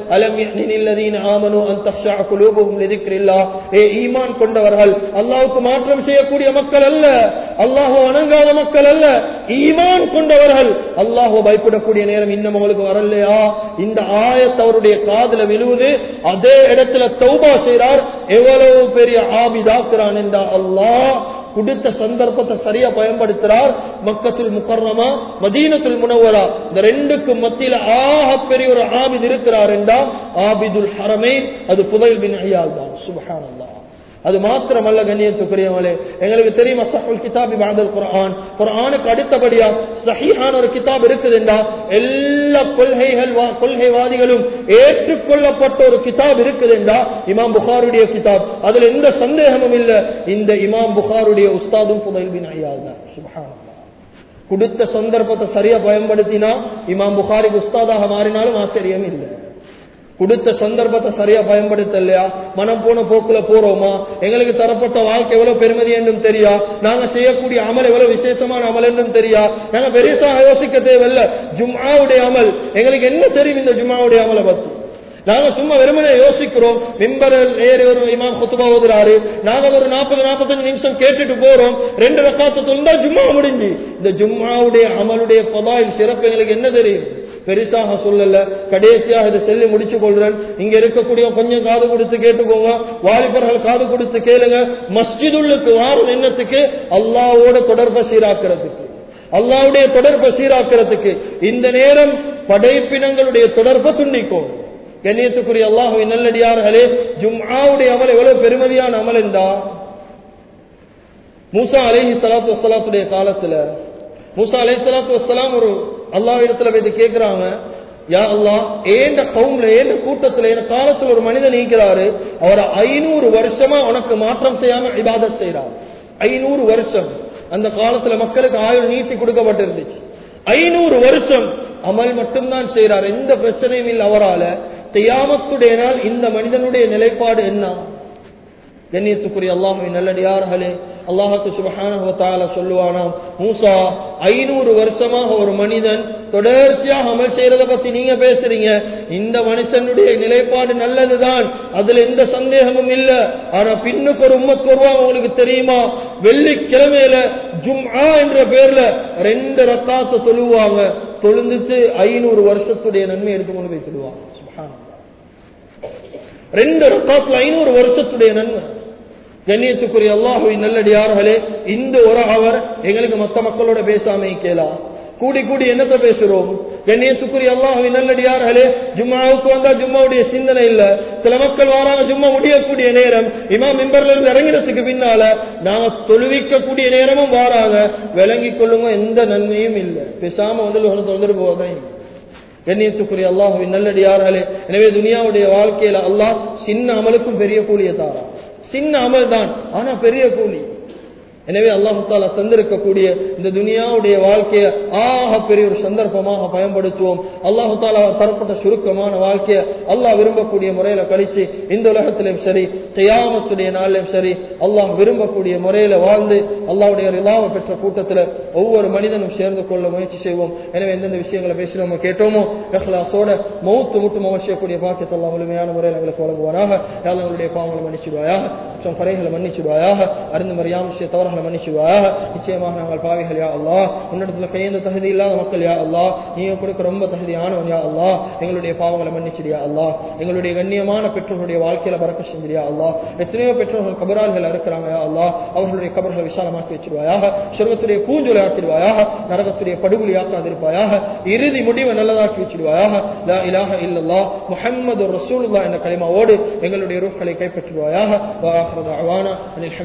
அலம் ஆமனு அந்த குலூபுகும் எதிர்க்கிறா ஏ ஈமான் கொண்டவர்கள் அல்லாவுக்கு மாற்றம் செய்யக்கூடிய மக்கள் அல்ல அல்லாஹோ வணங்காத மக்கள் அல்ல ஈமான் கொண்டவர்கள் அல்லாஹோ பயப்படக்கூடிய நேரம் இன்னும் அவங்களுக்கு வரலையா இந்த ஆயத் அவருடைய காதுல விழுவுது அதே இடத்துல தௌபா செய்றார் எவ்வளவு பெரிய ஆபிதாக்குறான் என்றா அல்லாஹ் கொடுத்த சந்தர்ப்பத்தை சரியா பயன்படுத்துறார் மக்கத்துல் முக்கர்ணமா மதீனத்துல் முனவரா இந்த ரெண்டுக்கும் மத்தியில ஆக பெரிய ஒரு ஆபித் இருக்கிறார் என்றா ஆபிதுல் ஹரமே அது புதைல் பின் ஐயால் தான் சுபஹானல்லா அது மாத்திரமல்ல கண்ணியத்துக்குரியவங்களே எங்களுக்கு தெரியும் அசஹுல் கிதாபி பாதல் குர்ஆன் குர்ஆனுக்கு அடுத்தபடியா சஹீஹான ஒரு கிதாப் இருக்குதுண்டா எல்லா கொள்கைகள் கொள்கைவாதிகளும் ஏற்றுக்கொள்ளப்பட்ட ஒரு கிதாப் இருக்குதுண்டா இமாம் புகாருடைய கிதாப் அதுல எந்த சந்தேகமும் இல்ல இந்த இமாம் புகாருடைய உஸ்தாதும் புதைல் பின் ஐயால் தான் சுபஹானல்லாஹ் கொடுத்த சந்தர்ப்பத்தை சரியா பயன்படுத்தினா இமாம் புகாரி உஸ்தாதாக மாறினாலும் ஆச்சரியம் இல்லை கொடுத்த சந்தர்ப்பத்தை சரியா பயன்படுத்தலையா மனம் போன போக்குல போறோமா எங்களுக்கு தரப்பட்ட வாழ்க்கை எவ்வளவு பெருமதி என்றும் தெரியா நாங்க செய்யக்கூடிய அமல் எவ்வளவு விசேஷமான அமல் என்றும் தெரியா நாங்க பெருசாக யோசிக்க தேவையில்ல ஜும்மாவுடைய அமல் எங்களுக்கு என்ன தெரியும் இந்த ஜும்மாவுடைய அமலை பத்தி நாங்க சும்மா வெறுமனே யோசிக்கிறோம் மிம்பரில் ஏறி ஒரு இமாம் குத்துபா ஓதுறாரு நாங்க ஒரு நாற்பது நாற்பத்தஞ்சு நிமிஷம் கேட்டுட்டு போறோம் ரெண்டு ரக்காத்து தொந்தா ஜும்மா முடிஞ்சு இந்த ஜும்மாவுடைய அமலுடைய பதாயில் சிறப்பு எங்களுக்கு என்ன தெரியும் பெருசாக சொல்லல கடைசியாக இதை சொல்லி முடிச்சு கொள்றேன் இங்க இருக்கக்கூடிய கொஞ்சம் காது கொடுத்து கேட்டுக்கோங்க வாலிபர்கள் காது கொடுத்து கேளுங்க மஸ்ஜிதுள்ளுக்கு வாரம் எண்ணத்துக்கு அல்லாவோட தொடர்பை சீராக்கிறதுக்கு அல்லாவுடைய தொடர்பை சீராக்கிறதுக்கு இந்த நேரம் படைப்பினங்களுடைய தொடர்பை துண்டிக்கும் கண்ணியத்துக்குரிய அல்லாஹுவின் நல்லடியார்களே ஜும்ஆவுடைய அமல் எவ்வளவு பெருமதியான அமல் என்றா மூசா அலேஹி சலாத்து வசலாத்துடைய காலத்துல மூசா அலை சலாத்து வசலாம் ஒரு அல்லாஹ் இடத்துல போய் கேட்கிறாங்க யா அல்லாஹ் ஏண்ட கவும்ல ஏண்ட கூட்டத்துல என் காலத்துல ஒரு மனிதன் நீக்கிறாரு அவரை ஐநூறு வருஷமா உனக்கு மாற்றம் செய்யாம இபாதத் செய்யறார் ஐநூறு வருஷம் அந்த காலத்துல மக்களுக்கு ஆயுள் நீட்டி கொடுக்கப்பட்டிருந்துச்சு ஐநூறு வருஷம் அமல் மட்டும்தான் செய்யறார் எந்த பிரச்சனையும் இல்லை அவரால தியாமத்துடைய நாள் இந்த மனிதனுடைய நிலைப்பாடு என்ன கண்ணியத்துக்குரிய அல்லாஹுவின் நல்லடியார்களே அல்லாஹுக்கு சுபஹான சொல்லுவானாம் மூசா ஐநூறு வருஷமாக ஒரு மனிதன் தொடர்ச்சியாக அமல் செய்யறத பத்தி நீங்க பேசுறீங்க இந்த மனுஷனுடைய நிலைப்பாடு நல்லதுதான் அதுல எந்த சந்தேகமும் இல்ல ஆனா பின்னுக்கு ஒரு உம்மத் வருவாங்க உங்களுக்கு தெரியுமா வெள்ளிக்கிழமையில ஜும்ஆ என்ற பேர்ல ரெண்டு ரக்காத்த சொல்லுவாங்க தொழுந்துட்டு ஐநூறு வருஷத்துடைய நன்மை எடுத்து கொண்டு போய் சொல்லுவாங்க சுப்ஹானல்லாஹ். ரெண்டு ரக்காத்துல ஐநூறு வருஷத்துடைய நன்மை கண்ணியத்துக்குரிய அல்லாஹுவின் நல்லடியார்களே இந்த ஒரு அவர் எங்களுக்கு மத்த மக்களோட பேசாம கேளா கூடி கூடி என்னத்த பேசுறோம் கண்ணியத்துக்குரிய அல்லாஹுவின் நல்லடியார்களே ஜும்மாவுக்கு வந்தா ஜும்மாவுடைய சிந்தனை இல்ல சில மக்கள் வராங்க ஜும்மா முடியக்கூடிய நேரம் இமாம் மிம்பர்ல இருந்து இறங்கினதுக்கு பின்னால நாங்க தொழுவிக்கக்கூடிய நேரமும் வாராங்க விளங்கி கொள்ளுங்க எந்த நன்மையும் இல்லை பேசாம வந்து தொந்தரவு போவதான் கண்ணியத்துக்குரிய அல்லாஹுவின் நல்லடியார்களே எனவே துனியாவுடைய வாழ்க்கையில அல்லாஹ் சின்ன அமலுக்கும் பெரிய கூலியை தாரா சின்ன அமல் தான் ஆனா பெரிய கூலி எனவே அல்லாஹு தாலா தந்திருக்கக்கூடிய இந்த துனியாவுடைய வாழ்க்கையை ஆக பெரிய ஒரு சந்தர்ப்பமாக பயன்படுத்துவோம் அல்லாஹு தாலா தரப்பட்ட சுருக்கமான வாழ்க்கையை அல்லாஹ் விரும்பக்கூடிய முறையில கழிச்சு இந்த உலகத்திலும் சரி செய்யாமத்துடைய நாளிலும் சரி அல்லாஹ் விரும்பக்கூடிய முறையில வாழ்ந்து அல்லாஹ்வுடைய ரிலாவை பெற்ற கூட்டத்துல ஒவ்வொரு மனிதனும் சேர்ந்து கொள்ள முயற்சி செய்வோம் எனவே எந்தெந்த விஷயங்களை பேசினோமோ கேட்டோமோ இஹ்லாஸோட மௌத்து முட்டும் அவசியக்கூடிய பாக்கியத்தை அல்லாஹ் முழுமையான முறையில் எங்களுக்கு வழங்குவாராக யாரும் எங்களுடைய பாவங்களை மன்னிச்சிடுவாயாக மற்றும் குறைகளை மன்னிச்சிடுவாயாக அறிந்து மறியாம விஷய தவறுகளை மன்னிச்சிடுவாயாக நிச்சயமாக நாங்கள் பாவிகள் யா அல்லாஹ் உன்னிடத்துல கையெந்த தகுதி இல்லாத மக்கள் யா அல்லாஹ் நீங்க கொடுக்க ரொம்ப தகுதியானவன் யா அல்லாஹ் எங்களுடைய பாவங்களை மன்னிச்சிடியா அல்லாஹ் எங்களுடைய கண்ணியமான பெற்றோர்களுடைய வாழ்க்கையில பறக்க செஞ்சிடியா அல்லாஹ் எத்தனையோ பெற்றோர்கள் கபரால்கள் இருக்கிறாங்க யா அல்லாஹ் அவர்களுடைய கபர்களை விசாலமாக்கி வச்சிருவாயாக சொர்க்கத்துடைய பூஞ்சொலை ஆக்கிடுவாயாக நரகத்துடைய படுகொலி ஆக்காதிருப்பாயாக இறுதி முடிவை நல்லதாக்கி வச்சிடுவாயாக லா இலாஹ இல்லல்லாஹ் முஹம்மது ரசூலுல்லாஹ் என்ற கலிமாவோடு எங்களுடைய ரூஹ்களை கைப்பற்றுவாயாக வா ஆஹிரு தஅவானா அனில்